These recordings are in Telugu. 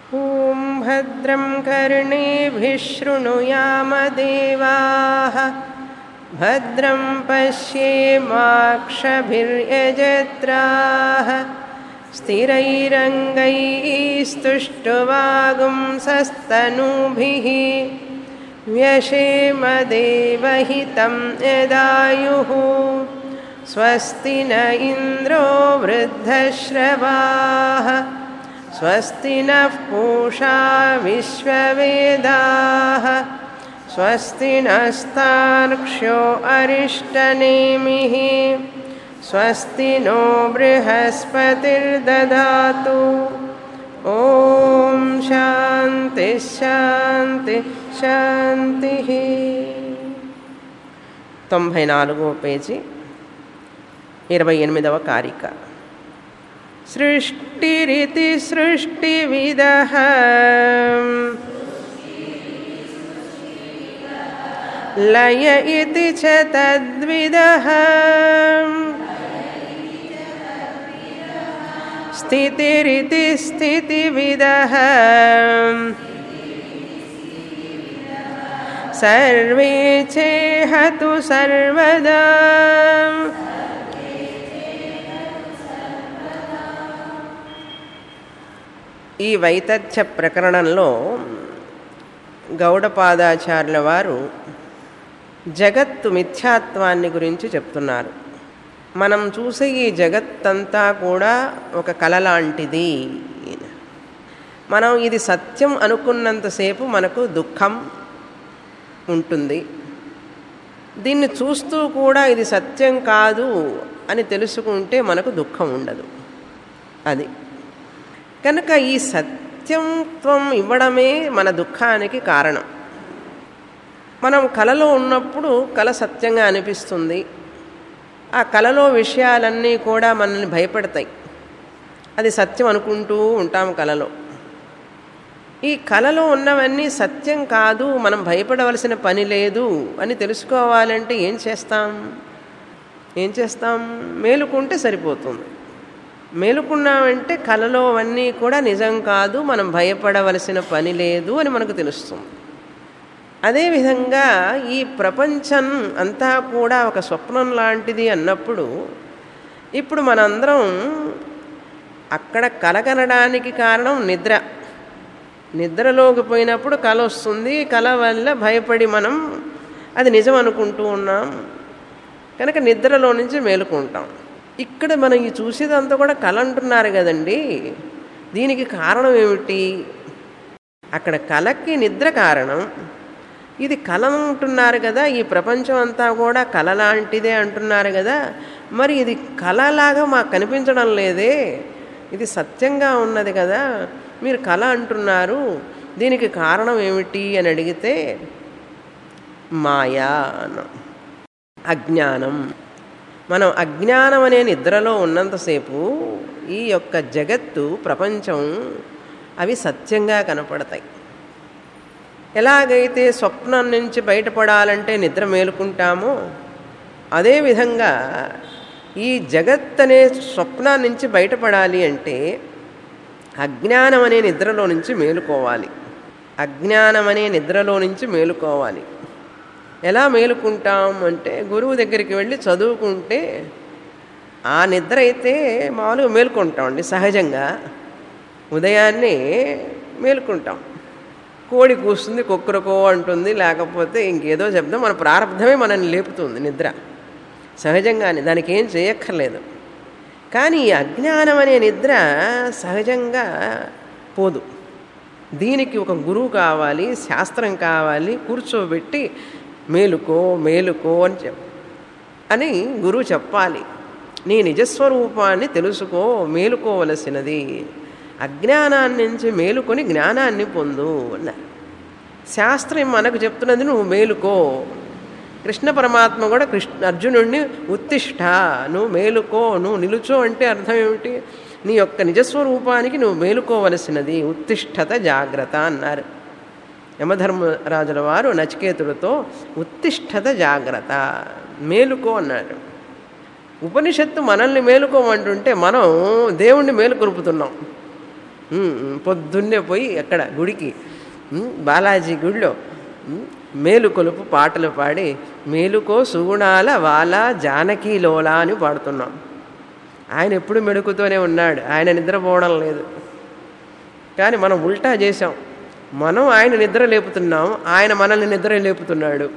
ॐ भद्रं कर्णेभिः शृणुयामदेवाः भद्रं पश्येमाक्षभिर्यजत्राः स्थिरैरङ्गैस्तुष्टुवागुंसस्तनूभिः व्यशेमदेवहितं यदायुः स्वस्ति न इन्द्रो वृद्धश्रवाः स्वस्ति नः पूषा विश्ववेदाः स्वस्ति नस्तार्क्ष्यो अरिष्टनेमिः स्वस्ति नो बृहस्पतिर्ददातु ॐ शान्तिः शान्तिः శాంతిః తొంభై నాలుగవ పేజీ ఇరవై ఎనిమిదవ కారిక సృష్టిరితి సృష్టివిద లయ ఇది చ తద్విద స్థితిరితి స్థితివిద सर्वे चेहतु सर्वदा ఈ వైతథ్య ప్రకరణంలో గౌడపాదాచార్యుల వారు జగత్తు మిథ్యాత్వాన్ని గురించి చెప్తున్నారు మనం చూసే ఈ జగత్తంతా కూడా ఒక కళ లాంటిది మనం ఇది సత్యం అనుకున్నంతసేపు మనకు దుఃఖం ఉంటుంది దీన్ని చూస్తూ కూడా ఇది సత్యం కాదు అని తెలుసుకుంటే మనకు దుఃఖం ఉండదు అది కనుక ఈ సత్యంత్వం ఇవ్వడమే మన దుఃఖానికి కారణం మనం కలలో ఉన్నప్పుడు కళ సత్యంగా అనిపిస్తుంది ఆ కళలో విషయాలన్నీ కూడా మనల్ని భయపెడతాయి అది సత్యం అనుకుంటూ ఉంటాం కళలో ఈ కళలో ఉన్నవన్నీ సత్యం కాదు మనం భయపడవలసిన పని లేదు అని తెలుసుకోవాలంటే ఏం చేస్తాం ఏం చేస్తాం మేలుకుంటే సరిపోతుంది మేలుకున్నామంటే కళలో అవన్నీ కూడా నిజం కాదు మనం భయపడవలసిన పని లేదు అని మనకు తెలుస్తుంది అదేవిధంగా ఈ ప్రపంచం అంతా కూడా ఒక స్వప్నం లాంటిది అన్నప్పుడు ఇప్పుడు మనందరం అక్కడ కలగనడానికి కారణం నిద్ర నిద్రలోకి పోయినప్పుడు కళ వస్తుంది కళ వల్ల భయపడి మనం అది నిజం అనుకుంటూ ఉన్నాం కనుక నిద్రలో నుంచి మేలుకుంటాం ఇక్కడ మనం ఈ చూసేదంతా కూడా కళ అంటున్నారు కదండి దీనికి కారణం ఏమిటి అక్కడ కళకి నిద్ర కారణం ఇది కళ అంటున్నారు కదా ఈ ప్రపంచం అంతా కూడా కళ లాంటిదే అంటున్నారు కదా మరి ఇది కళలాగా మాకు కనిపించడం లేదే ఇది సత్యంగా ఉన్నది కదా మీరు కళ అంటున్నారు దీనికి కారణం ఏమిటి అని అడిగితే మాయా అన్న అజ్ఞానం మనం అజ్ఞానం అనే నిద్రలో ఉన్నంతసేపు ఈ యొక్క జగత్తు ప్రపంచం అవి సత్యంగా కనపడతాయి ఎలాగైతే స్వప్నం నుంచి బయటపడాలంటే నిద్ర మేలుకుంటామో అదేవిధంగా ఈ జగత్ అనే స్వప్నం నుంచి బయటపడాలి అంటే అజ్ఞానం అనే నిద్రలో నుంచి మేలుకోవాలి అజ్ఞానం అనే నిద్రలో నుంచి మేలుకోవాలి ఎలా మేలుకుంటాం అంటే గురువు దగ్గరికి వెళ్ళి చదువుకుంటే ఆ నిద్ర అయితే మామూలుగా మేలుకుంటామండి సహజంగా ఉదయాన్నే మేలుకుంటాం కోడి కూస్తుంది కుక్కరకో అంటుంది లేకపోతే ఇంకేదో శబ్దం మన ప్రారంధమే మనల్ని లేపుతుంది నిద్ర సహజంగానే దానికి ఏం చేయక్కర్లేదు కానీ ఈ అజ్ఞానం అనే నిద్ర సహజంగా పోదు దీనికి ఒక గురువు కావాలి శాస్త్రం కావాలి కూర్చోబెట్టి మేలుకో మేలుకో అని చెప్ అని గురువు చెప్పాలి నీ నిజస్వరూపాన్ని తెలుసుకో మేలుకోవలసినది అజ్ఞానాన్ని నుంచి మేలుకొని జ్ఞానాన్ని పొందు అన్నారు శాస్త్రం మనకు చెప్తున్నది నువ్వు మేలుకో కృష్ణ పరమాత్మ కూడా కృష్ణ అర్జునుడిని ఉత్తిష్ట నువ్వు మేలుకో నువ్వు నిలుచో అంటే అర్థం ఏమిటి నీ యొక్క నిజస్వరూపానికి నువ్వు మేలుకోవలసినది ఉత్తిష్టత జాగ్రత్త అన్నారు యమధర్మరాజుల వారు నచికేతుడితో ఉత్తిష్టత జాగ్రత్త మేలుకో అన్నాడు ఉపనిషత్తు మనల్ని మేలుకోమంటుంటే మనం దేవుణ్ణి మేలుకొలుపుతున్నాం ఉమ్, పొద్దున్నే పోయి అక్కడ గుడికి ఉమ్, బాలాజీ గుడిలో ఉమ్, మేలుకొలుపు పాటలు పాడి మేలుకో సుగుణాల వాల జానకీలోలా అని పాడుతున్నాం ఆయన ఎప్పుడు మెడుకుతూనే ఉన్నాడు ఆయన నిద్రపోవడం లేదు కానీ మనం ఉల్టా చేసాం మనం ఆయన నిద్ర లేపుతున్నాం ఆయన మనల్ని నిద్ర లేపుతున్నాడు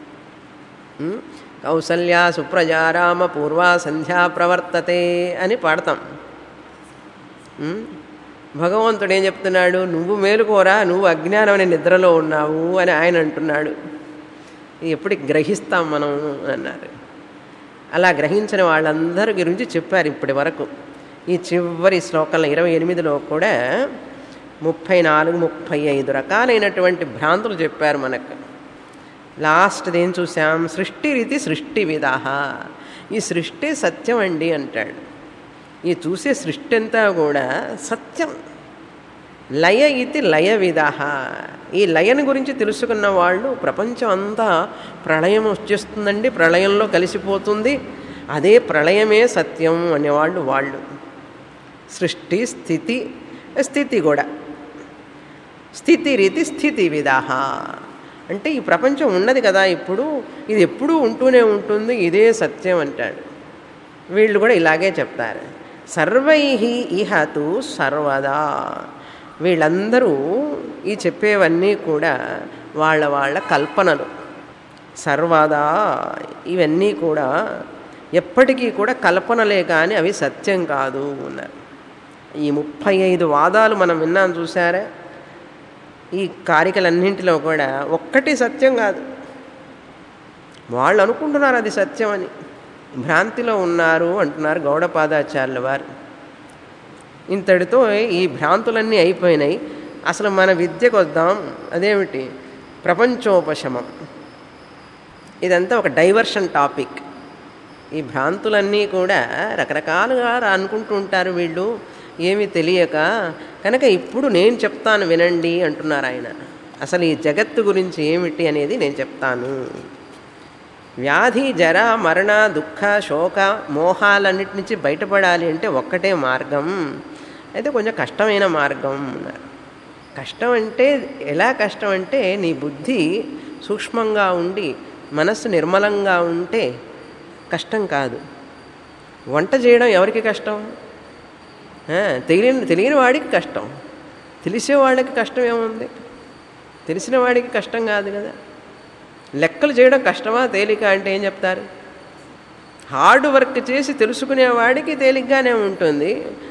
ఉం? కౌసల్య సుప్రజారామ పూర్వా సంధ్యా ప్రవర్తతే అని పాడతాం ఉం? భగవంతుడు ఏం చెప్తున్నాడు నువ్వు మేలుకోరా నువ్వు అజ్ఞానమైన నిద్రలో ఉన్నావు అని ఆయన అంటున్నాడు ఎప్పటికి గ్రహిస్తాం మనం అన్నారు అలా గ్రహించిన వాళ్ళందరి గురించి చెప్పారు ఇప్పటి వరకు ఈ చివరి శ్లోకంలో ఇరవై ఎనిమిదిలో కూడా ముప్పై నాలుగు ముప్పై ఐదు రకాలైనటువంటి భ్రాంతులు చెప్పారు మనకు లాస్ట్ది ఏం చూసాం సృష్టి రీతి సృష్టి విధాహ ఈ సృష్టి సత్యం అండి అంటాడు ఈ చూసే సృష్టి అంతా కూడా సత్యం లయ ఇది లయ విధాహ ఈ లయని గురించి తెలుసుకున్న వాళ్ళు ప్రపంచం అంతా ప్రళయం వచ్చేస్తుందండి ప్రళయంలో కలిసిపోతుంది అదే ప్రళయమే సత్యం అనేవాళ్ళు వాళ్ళు సృష్టి స్థితి స్థితి కూడా స్థితి రీతి స్థితి విధాహ అంటే ఈ ప్రపంచం ఉన్నది కదా ఇప్పుడు ఇది ఎప్పుడూ ఉంటూనే ఉంటుంది ఇదే సత్యం అంటాడు వీళ్ళు కూడా ఇలాగే చెప్తారు సర్వై ఇహతు సర్వదా వీళ్ళందరూ ఈ చెప్పేవన్నీ కూడా వాళ్ళ వాళ్ళ కల్పనలు సర్వదా ఇవన్నీ కూడా ఎప్పటికీ కూడా కల్పనలే కానీ అవి సత్యం కాదు అన్నారు ఈ ముప్పై ఐదు వాదాలు మనం విన్నాం చూసారా ఈ కారికలన్నింటిలో కూడా ఒక్కటి సత్యం కాదు వాళ్ళు అనుకుంటున్నారు అది సత్యం అని భ్రాంతిలో ఉన్నారు అంటున్నారు గౌడపాదాచార్యుల వారు ఇంతటితో ఈ భ్రాంతులన్నీ అయిపోయినాయి అసలు మన విద్యకు వద్దాం అదేమిటి ప్రపంచోపశమం ఇదంతా ఒక డైవర్షన్ టాపిక్ ఈ భ్రాంతులన్నీ కూడా రకరకాలుగా అనుకుంటూ ఉంటారు వీళ్ళు ఏమీ తెలియక కనుక ఇప్పుడు నేను చెప్తాను వినండి అంటున్నారు ఆయన అసలు ఈ జగత్తు గురించి ఏమిటి అనేది నేను చెప్తాను వ్యాధి జర మరణ దుఃఖ శోక మోహాలన్నిటి నుంచి బయటపడాలి అంటే ఒక్కటే మార్గం అయితే కొంచెం కష్టమైన మార్గం అన్నారు కష్టం అంటే ఎలా కష్టం అంటే నీ బుద్ధి సూక్ష్మంగా ఉండి మనస్సు నిర్మలంగా ఉంటే కష్టం కాదు వంట చేయడం ఎవరికి కష్టం ఆ, తెలియని తెలియని వాడికి కష్టం తెలిసే వాళ్ళకి కష్టం ఏముంది తెలిసిన వాడికి కష్టం కాదు కదా లెక్కలు చేయడం కష్టమా తేలిక అంటే ఏం చెప్తారు హార్డ్ వర్క్ చేసి తెలుసుకునే వాడికి తేలిగ్గానే ఉంటుంది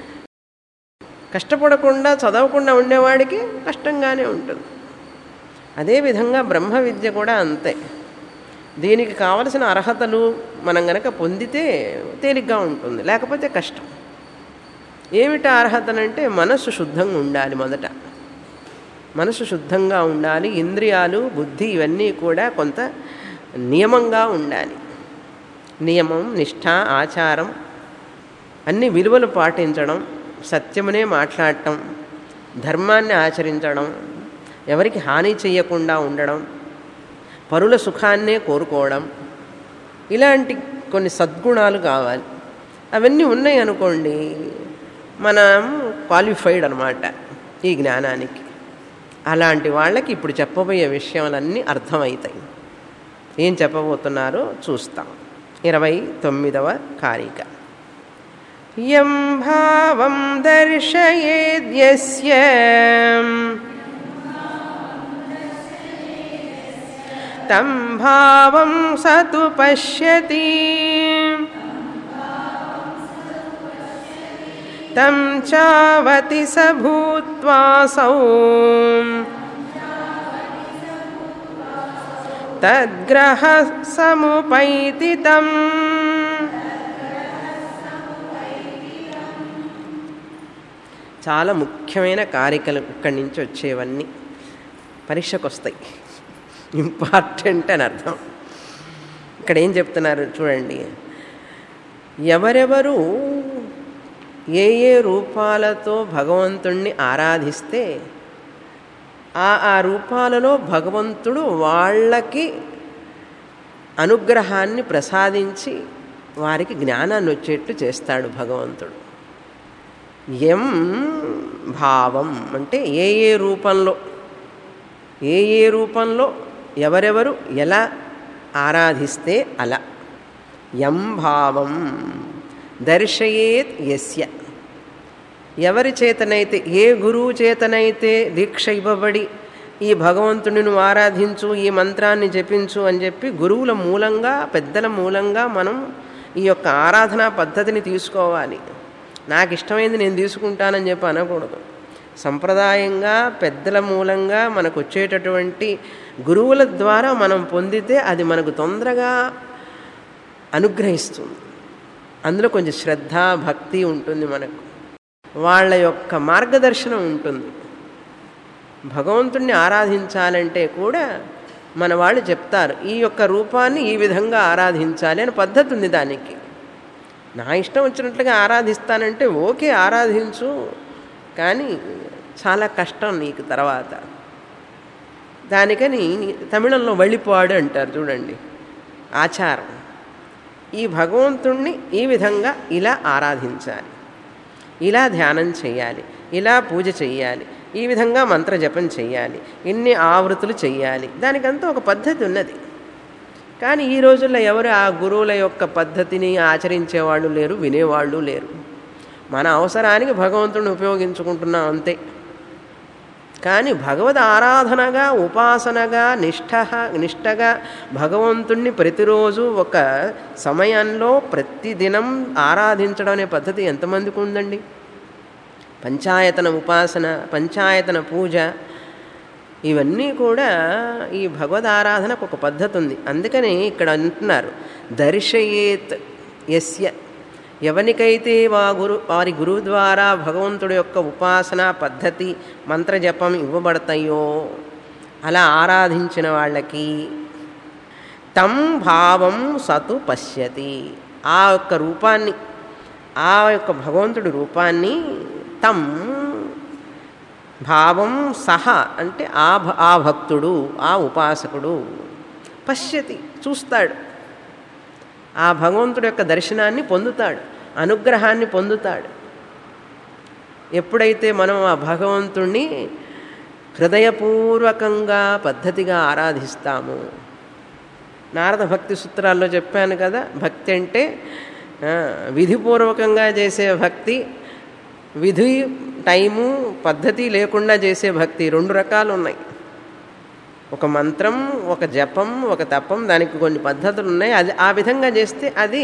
కష్టపడకుండా చదవకుండా ఉండేవాడికి కష్టంగానే ఉంటుంది అదేవిధంగా బ్రహ్మ విద్య కూడా అంతే దీనికి కావలసిన అర్హతలు మనం గనక పొందితే తేలిగ్గా ఉంటుంది లేకపోతే కష్టం ఏమిటి అర్హతనంటే మనస్సు శుద్ధంగా ఉండాలి మొదట మనసు శుద్ధంగా ఉండాలి ఇంద్రియాలు బుద్ధి ఇవన్నీ కూడా కొంత నియమంగా ఉండాలి నియమం నిష్ఠ ఆచారం అన్ని విలువలు పాటించడం సత్యమునే మాట్లాడటం ధర్మాన్ని ఆచరించడం ఎవరికి హాని చేయకుండా ఉండడం పరుల సుఖాన్నే కోరుకోవడం ఇలాంటి కొన్ని సద్గుణాలు కావాలి అవన్నీ ఉన్నాయి అనుకోండి మనం క్వాలిఫైడ్ అనమాట ఈ జ్ఞానానికి అలాంటి వాళ్ళకి ఇప్పుడు చెప్పబోయే విషయాలన్నీ అర్థమవుతాయి ఏం చెప్పబోతున్నారో చూస్తాం ఇరవై తొమ్మిదవ కారిక యం భావం దర్శయేద్యస్య తం భావం సతు పశ్యతి తం చావతి స భూత్వాసౌ తద్గ్రహ సముపైతి తం చాలా ముఖ్యమైన కారికలు ఇక్కడి నుంచి వచ్చేవన్నీ పరీక్షకు వస్తాయి ఇంపార్టెంట్ అని అర్థం ఇక్కడ ఏం చెప్తున్నారు చూడండి ఎవరెవరు ఏ ఏ రూపాలతో భగవంతుణ్ణి ఆరాధిస్తే ఆ ఆ రూపాలలో భగవంతుడు వాళ్ళకి అనుగ్రహాన్ని ప్రసాదించి వారికి జ్ఞానాన్ని వచ్చేట్టు చేస్తాడు భగవంతుడు ఎం భావం అంటే ఏ ఏ రూపంలో ఏ ఏ రూపంలో ఎవరెవరు ఎలా ఆరాధిస్తే అలా ఎం భావం దర్శయేత్ యస్య ఎవరి చేతనైతే ఏ గురువు చేతనైతే దీక్ష ఇవ్వబడి ఈ భగవంతుని నువ్వు ఆరాధించు ఈ మంత్రాన్ని జపించు అని చెప్పి గురువుల మూలంగా పెద్దల మూలంగా మనం ఈ యొక్క ఆరాధనా పద్ధతిని తీసుకోవాలి నాకు ఇష్టమైంది నేను తీసుకుంటానని చెప్పి అనకూడదు సంప్రదాయంగా పెద్దల మూలంగా మనకు వచ్చేటటువంటి గురువుల ద్వారా మనం పొందితే అది మనకు తొందరగా అనుగ్రహిస్తుంది అందులో కొంచెం శ్రద్ధ భక్తి ఉంటుంది మనకు వాళ్ళ యొక్క మార్గదర్శనం ఉంటుంది భగవంతుణ్ణి ఆరాధించాలంటే కూడా మన వాళ్ళు చెప్తారు ఈ యొక్క రూపాన్ని ఈ విధంగా ఆరాధించాలి అని పద్ధతి ఉంది దానికి నా ఇష్టం వచ్చినట్లుగా ఆరాధిస్తానంటే ఓకే ఆరాధించు కానీ చాలా కష్టం నీకు తర్వాత దానికని తమిళంలో వళ్ళిపాడు అంటారు చూడండి ఆచారం ఈ భగవంతుణ్ణి ఈ విధంగా ఇలా ఆరాధించాలి ఇలా ధ్యానం చేయాలి ఇలా పూజ చేయాలి ఈ విధంగా మంత్ర జపం చేయాలి ఇన్ని ఆవృతులు చేయాలి దానికంతా ఒక పద్ధతి ఉన్నది కానీ ఈ రోజుల్లో ఎవరు ఆ గురువుల యొక్క పద్ధతిని ఆచరించేవాళ్ళు లేరు వినేవాళ్ళు లేరు మన అవసరానికి భగవంతుడిని ఉపయోగించుకుంటున్నాం అంతే కానీ భగవద్ ఆరాధనగా ఉపాసనగా నిష్ఠ నిష్టగా భగవంతుణ్ణి ప్రతిరోజు ఒక సమయంలో ప్రతిదినం ఆరాధించడం అనే పద్ధతి ఎంతమందికి ఉందండి పంచాయతన ఉపాసన పంచాయతన పూజ ఇవన్నీ కూడా ఈ భగవద్ ఆరాధనకు ఒక పద్ధతి ఉంది అందుకని ఇక్కడ అంటున్నారు దర్శయేత్ యస్య ఎవరికైతే వా గురు వారి గురువు ద్వారా భగవంతుడి యొక్క ఉపాసన పద్ధతి మంత్రజపం ఇవ్వబడతాయో అలా ఆరాధించిన వాళ్ళకి తం భావం సతు పశ్యతి ఆ యొక్క రూపాన్ని ఆ యొక్క భగవంతుడి రూపాన్ని తం భావం సహ అంటే ఆ భ- ఆ భక్తుడు ఆ ఉపాసకుడు పశ్యతి చూస్తాడు ఆ భగవంతుడి యొక్క దర్శనాన్ని పొందుతాడు అనుగ్రహాన్ని పొందుతాడు ఎప్పుడైతే మనం ఆ భగవంతుణ్ణి హృదయపూర్వకంగా పద్ధతిగా ఆరాధిస్తాము నారద భక్తి సూత్రాల్లో చెప్పాను కదా భక్తి అంటే ఆ, విధిపూర్వకంగా చేసే భక్తి విధి టైము పద్ధతి లేకుండా చేసే భక్తి రెండు రకాలు ఉన్నాయి ఒక మంత్రం ఒక జపం ఒక తపం దానికి కొన్ని పద్ధతులు ఉన్నాయి అది ఆ విధంగా చేస్తే అది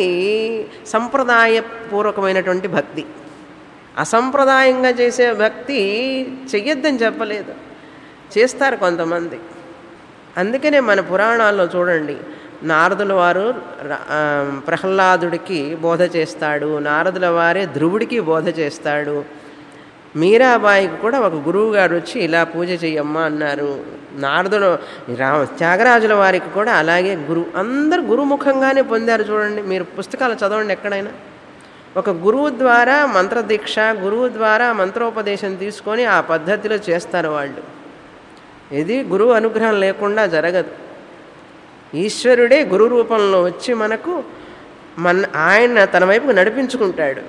సంప్రదాయపూర్వకమైనటువంటి భక్తి అసంప్రదాయంగా చేసే భక్తి చెయ్యొద్దని చెప్పలేదు చేస్తారు కొంతమంది అందుకనే మన పురాణాల్లో చూడండి నారదుల వారు ర- ఆ, ప్రహ్లాదుడికి బోధ చేస్తాడు నారదుల వారే ధ్రువుడికి బోధ చేస్తాడు మీరాబాయికి కూడా ఒక గురువు గారు వచ్చి ఇలా పూజ చెయ్యమ్మా అన్నారు నారదుడు రా త్యాగరాజుల వారికి కూడా అలాగే గురు అందరు గురుముఖంగానే పొందారు చూడండి మీరు పుస్తకాలు చదవండి ఎక్కడైనా ఒక గురువు ద్వారా మంత్రదీక్ష గురువు ద్వారా మంత్రోపదేశం తీసుకొని ఆ పద్ధతిలో చేస్తారు వాళ్ళు ఇది గురువు అనుగ్రహం లేకుండా జరగదు ఈశ్వరుడే గురు రూపంలో వచ్చి మనకు మన ఆయన తన వైపుకు నడిపించుకుంటాడు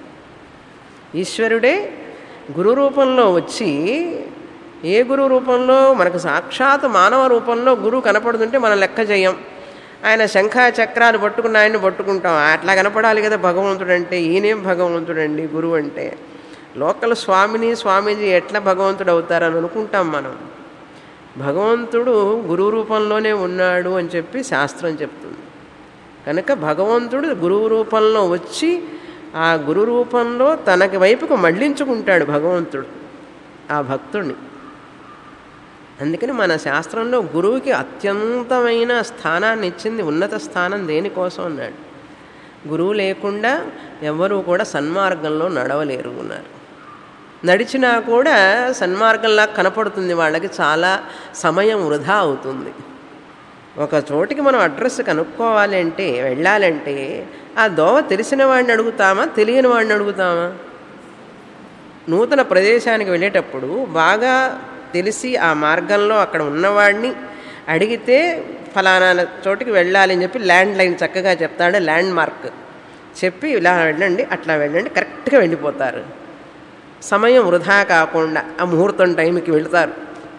ఈశ్వరుడే గురు రూపంలో వచ్చి ఏ గురు రూపంలో మనకు సాక్షాత్ మానవ రూపంలో గురువు కనపడుతుంటే మనం లెక్క చేయం ఆయన శంఖ చక్రాలు పట్టుకున్న ఆయన్ని పట్టుకుంటాం అట్లా కనపడాలి కదా భగవంతుడు అంటే ఈయనేం భగవంతుడండి గురువు అంటే లోకల్ స్వామిని స్వామీజీ ఎట్లా భగవంతుడు అవుతారని అనుకుంటాం మనం భగవంతుడు గురువు రూపంలోనే ఉన్నాడు అని చెప్పి శాస్త్రం చెప్తుంది కనుక భగవంతుడు గురువు రూపంలో వచ్చి ఆ గురు రూపంలో తనకి వైపుకు మళ్ళించుకుంటాడు భగవంతుడు ఆ భక్తుడిని అందుకని మన శాస్త్రంలో గురువుకి అత్యంతమైన స్థానాన్ని ఇచ్చింది ఉన్నత స్థానం దేనికోసం అన్నాడు గురువు లేకుండా ఎవ్వరూ కూడా సన్మార్గంలో నడవలేరు అన్నారు నడిచినా కూడా సన్మార్గంలా కనపడుతుంది వాళ్ళకి చాలా సమయం వృధా అవుతుంది ఒక చోటికి మనం అడ్రస్ కనుక్కోవాలి అంటే వెళ్ళాలంటే ఆ దోవ తెలిసిన వాడిని అడుగుతామా తెలియని వాడిని అడుగుతామా నూతన ప్రదేశానికి వెళ్ళేటప్పుడు బాగా తెలిసి ఆ మార్గంలో అక్కడ ఉన్నవాడిని అడిగితే ఫలానా చోటికి వెళ్ళాలి అని చెప్పి ల్యాండ్ లైన్ చక్కగా చెప్తాడు ల్యాండ్ మార్క్ చెప్పి ఇలా వెళ్ళండి అట్లా వెళ్ళండి కరెక్ట్గా వెళ్ళిపోతారు సమయం వృధా కాకుండా ఆ ముహూర్తం టైంకి వెళ్తారు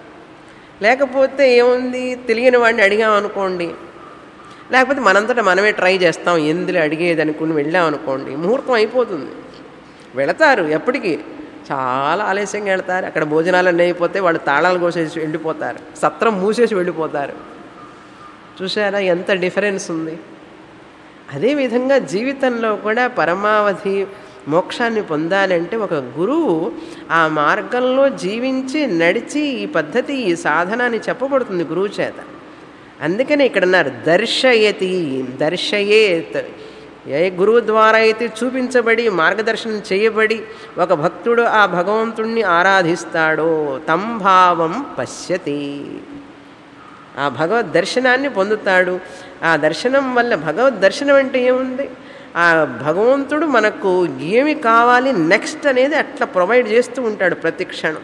లేకపోతే ఏముంది తెలియని వాడిని అడిగామనుకోండి లేకపోతే మనంతటా మనమే ట్రై చేస్తాం ఎందులో అడిగేది అనుకుని వెళ్ళామనుకోండి ముహూర్తం అయిపోతుంది వెళతారు ఎప్పటికీ చాలా ఆలస్యంగా వెళ్తారు అక్కడ భోజనాలు అయిపోతే వాళ్ళు తాళాలు కోసేసి వెళ్ళిపోతారు సత్రం మూసేసి వెళ్ళిపోతారు చూసారా ఎంత డిఫరెన్స్ ఉంది అదేవిధంగా జీవితంలో కూడా పరమావధి మోక్షాన్ని పొందాలంటే ఒక గురువు ఆ మార్గంలో జీవించి నడిచి ఈ పద్ధతి ఈ సాధనాన్ని చెప్పబడుతుంది గురువు చేత అందుకనే ఇక్కడ అన్నారు దర్శయతి దర్శయేత్ ఏ గురువు ద్వారా అయితే చూపించబడి మార్గదర్శనం చేయబడి ఒక భక్తుడు ఆ భగవంతుణ్ణి ఆరాధిస్తాడో తం భావం పశ్యతి ఆ భగవద్ దర్శనాన్ని పొందుతాడు ఆ దర్శనం వల్ల భగవద్ దర్శనం అంటే ఏముంది ఆ భగవంతుడు మనకు ఏమి కావాలి నెక్స్ట్ అనేది అట్లా ప్రొవైడ్ చేస్తూ ఉంటాడు ప్రతి క్షణం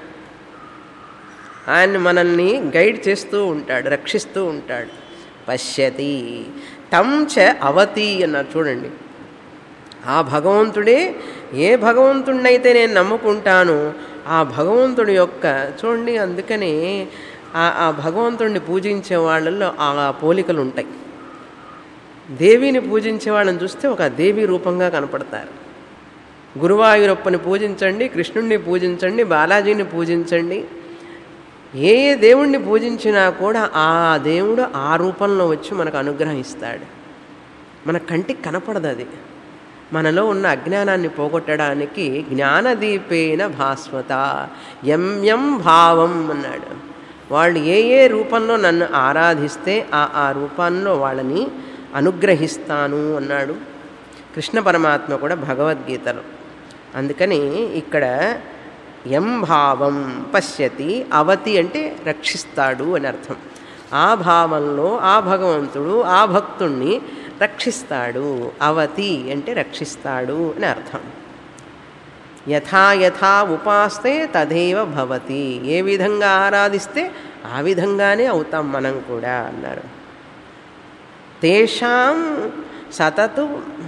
ఆయన మనల్ని గైడ్ చేస్తూ ఉంటాడు రక్షిస్తూ ఉంటాడు పశ్యతి తం చ అవతి అన్నారు చూడండి ఆ భగవంతుడే ఏ భగవంతుడినైతే నేను నమ్ముకుంటానో ఆ భగవంతుడి యొక్క చూడండి అందుకనే ఆ ఆ భగవంతుడిని పూజించే వాళ్ళల్లో ఆ పోలికలు ఉంటాయి దేవిని పూజించే వాళ్ళని చూస్తే ఒక దేవి రూపంగా కనపడతారు గురువాయూరప్పని పూజించండి కృష్ణుణ్ణి పూజించండి బాలాజీని పూజించండి ఏ ఏ దేవుణ్ణి పూజించినా కూడా ఆ దేవుడు ఆ రూపంలో వచ్చి మనకు అనుగ్రహిస్తాడు మన కంటికి కనపడదు అది మనలో ఉన్న అజ్ఞానాన్ని పోగొట్టడానికి జ్ఞానదీపేన భాస్వత ఎం ఎం భావం అన్నాడు వాళ్ళు ఏ ఏ రూపంలో నన్ను ఆరాధిస్తే ఆ ఆ రూపంలో వాళ్ళని అనుగ్రహిస్తాను అన్నాడు కృష్ణ పరమాత్మ కూడా భగవద్గీతలో అందుకని ఇక్కడ ఎం భావం పశ్యతి అవతి అంటే రక్షిస్తాడు అని అర్థం ఆ భావంలో ఆ భగవంతుడు ఆ భక్తుణ్ణి రక్షిస్తాడు అవతి అంటే రక్షిస్తాడు అని అర్థం యథా యథా ఉపాస్తే తదేవ భవతి ఏ విధంగా ఆరాధిస్తే ఆ విధంగానే అవుతాం మనం కూడా అన్నారు తేషాం సతతు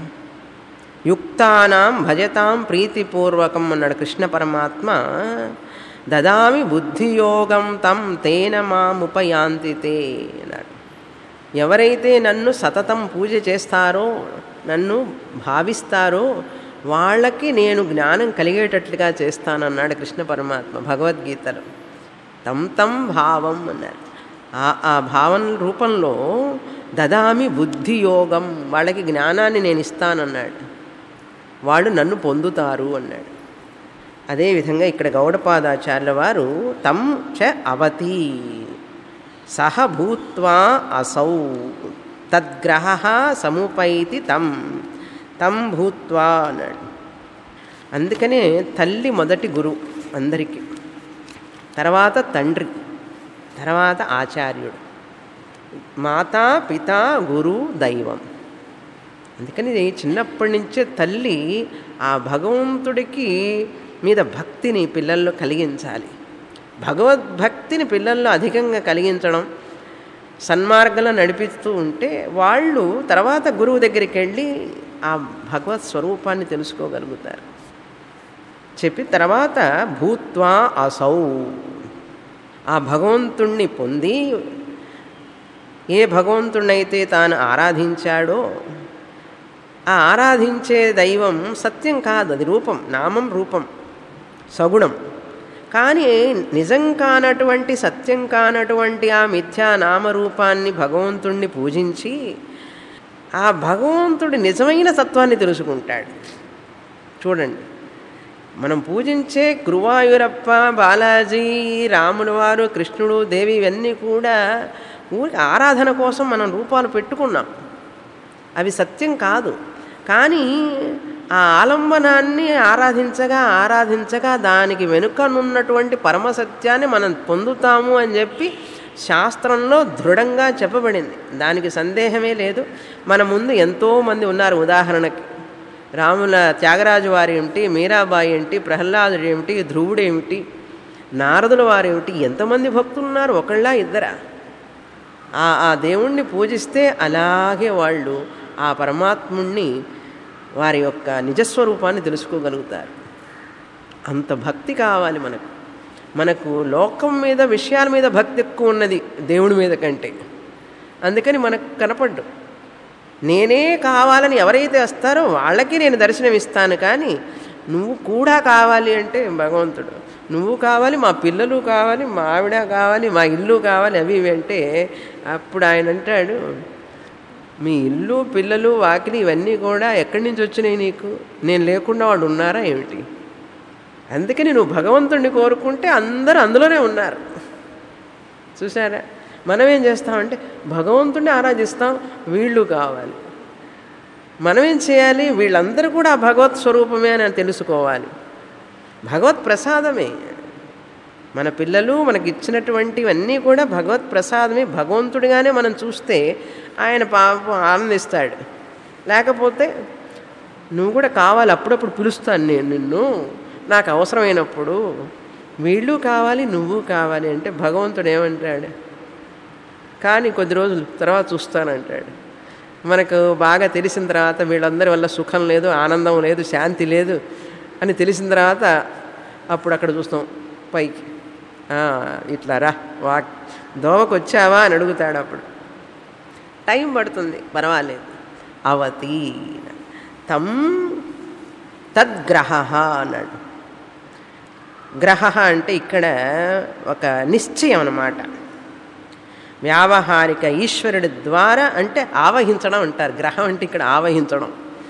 యుక్తానాం భజతాం ప్రీతిపూర్వకం అన్నాడు కృష్ణ పరమాత్మ దదామి బుద్ధియోగం తం తేన మాముపయాంతి తే అన్నాడు ఎవరైతే నన్ను సతతం పూజ చేస్తారో నన్ను భావిస్తారో వాళ్ళకి నేను జ్ఞానం కలిగేటట్లుగా చేస్తానన్నాడు కృష్ణ పరమాత్మ భగవద్గీతలో తం తం భావం అన్నారు ఆ ఆ భావన రూపంలో దదామి బుద్ధియోగం వాళ్ళకి జ్ఞానాన్ని నేను ఇస్తానన్నాడు వాళ్ళు నన్ను పొందుతారు అన్నాడు అదేవిధంగా ఇక్కడ గౌడపాదాచార్యుల వారు తం చ అవతి సహ భూత్వా అసౌ తద్గ్రహ సముపైతి తం తం భూత్వా అన్నాడు అందుకనే తల్లి మొదటి గురువు అందరికీ తర్వాత తండ్రి తర్వాత ఆచార్యుడు మాతా పిత గురు దైవం అందుకని చిన్నప్పటి నుంచే తల్లి ఆ భగవంతుడికి మీద భక్తిని పిల్లల్లో కలిగించాలి భగవద్భక్తిని పిల్లల్లో అధికంగా కలిగించడం సన్మార్గంలో నడిపిస్తూ ఉంటే వాళ్ళు తర్వాత గురువు దగ్గరికి వెళ్ళి ఆ భగవత్ స్వరూపాన్ని తెలుసుకోగలుగుతారు చెప్పి తర్వాత భూత్వా అసౌ ఆ భగవంతుణ్ణి పొంది ఏ భగవంతుణ్ణైతే తాను ఆరాధించాడో ఆ ఆరాధించే దైవం సత్యం కాదు అది రూపం నామం రూపం సగుణం కానీ నిజం కానటువంటి సత్యం కానటువంటి ఆ మిథ్యా నామరూపాన్ని భగవంతుణ్ణి పూజించి ఆ భగవంతుడి నిజమైన సత్వాన్ని తెలుసుకుంటాడు చూడండి మనం పూజించే గురువాయూరప్ప బాలాజీ రాముల వారు కృష్ణుడు దేవి ఇవన్నీ కూడా ఊరికి ఆరాధన కోసం మనం రూపాలు పెట్టుకున్నాం అవి సత్యం కాదు కానీ ఆ ఆలంబనాన్ని ఆరాధించగా ఆరాధించగా దానికి వెనుకనున్నటువంటి పరమసత్యాన్ని మనం పొందుతాము అని చెప్పి శాస్త్రంలో దృఢంగా చెప్పబడింది దానికి సందేహమే లేదు మన ముందు ఎంతోమంది ఉన్నారు ఉదాహరణకి రాముల త్యాగరాజు వారు ఏమిటి మీరాబాయి ఏమిటి ప్రహ్లాదుడు ఏమిటి ధ్రువుడు ఏమిటి నారదుల వారు ఏమిటి ఎంతమంది భక్తులు ఉన్నారు ఒకళ్ళ ఇద్దరా ఆ ఆ దేవుణ్ణి పూజిస్తే అలాగే వాళ్ళు ఆ పరమాత్ముణ్ణి వారి యొక్క నిజస్వరూపాన్ని తెలుసుకోగలుగుతారు అంత భక్తి కావాలి మనకు మనకు లోకం మీద విషయాల మీద భక్తి ఎక్కువ ఉన్నది దేవుడి మీద కంటే అందుకని మనకు కనపడ్డు నేనే కావాలని ఎవరైతే వస్తారో వాళ్ళకి నేను దర్శనం ఇస్తాను కానీ నువ్వు కూడా కావాలి అంటే భగవంతుడు నువ్వు కావాలి మా పిల్లలు కావాలి మా ఆవిడ కావాలి మా ఇల్లు కావాలి అవి ఇవి అంటే అప్పుడు ఆయన అంటాడు మీ ఇల్లు పిల్లలు వాకిలి ఇవన్నీ కూడా ఎక్కడి నుంచి వచ్చినాయి నీకు నేను లేకుండా వాళ్ళు ఉన్నారా ఏమిటి అందుకని నువ్వు భగవంతుడిని కోరుకుంటే అందరూ అందులోనే ఉన్నారు చూసారా మనం ఏం చేస్తామంటే భగవంతుడిని ఆరాధిస్తాం వీళ్ళు కావాలి మనం ఏం చేయాలి వీళ్ళందరూ కూడా ఆ భగవత్ స్వరూపమే అని తెలుసుకోవాలి భగవత్ ప్రసాదమే మన పిల్లలు మనకి ఇచ్చినటువంటివన్నీ కూడా భగవత్ ప్రసాదమే భగవంతుడిగానే మనం చూస్తే ఆయన పాపం ఆనందిస్తాడు లేకపోతే నువ్వు కూడా కావాలి అప్పుడప్పుడు పిలుస్తాను నేను నిన్ను నాకు అవసరమైనప్పుడు వీళ్ళు కావాలి నువ్వు కావాలి అంటే భగవంతుడు ఏమంటాడు కానీ కొద్ది రోజులు తర్వాత చూస్తానంటాడు మనకు బాగా తెలిసిన తర్వాత వీళ్ళందరి వల్ల సుఖం లేదు ఆనందం లేదు శాంతి లేదు అని తెలిసిన తర్వాత అప్పుడు అక్కడ చూస్తాం పైకి ఇట్లా రా వా దోవకు వచ్చావా అని అడుగుతాడు అప్పుడు టైం పడుతుంది పర్వాలేదు అవతి తం తద్గ్రహ అన్నాడు గ్రహ అంటే ఇక్కడ ఒక నిశ్చయం అన్నమాట వ్యావహారిక ఈశ్వరుడి ద్వారా అంటే ఆవహించడం అంటారు గ్రహం అంటే ఇక్కడ ఆవహించడం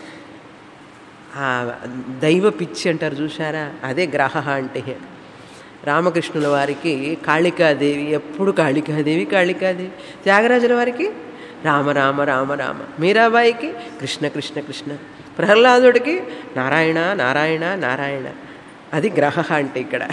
దైవ పిచ్చి అంటారు చూసారా అదే గ్రహ అంటే రామకృష్ణుల వారికి కాళికాదేవి ఎప్పుడు కాళికాదేవి కాళికాదేవి త్యాగరాజుల వారికి రామ రామ రామ రామ మీరాబాయికి కృష్ణ కృష్ణ కృష్ణ ప్రహ్లాదుడికి నారాయణ నారాయణ నారాయణ అది గ్రహ అంటే ఇక్కడ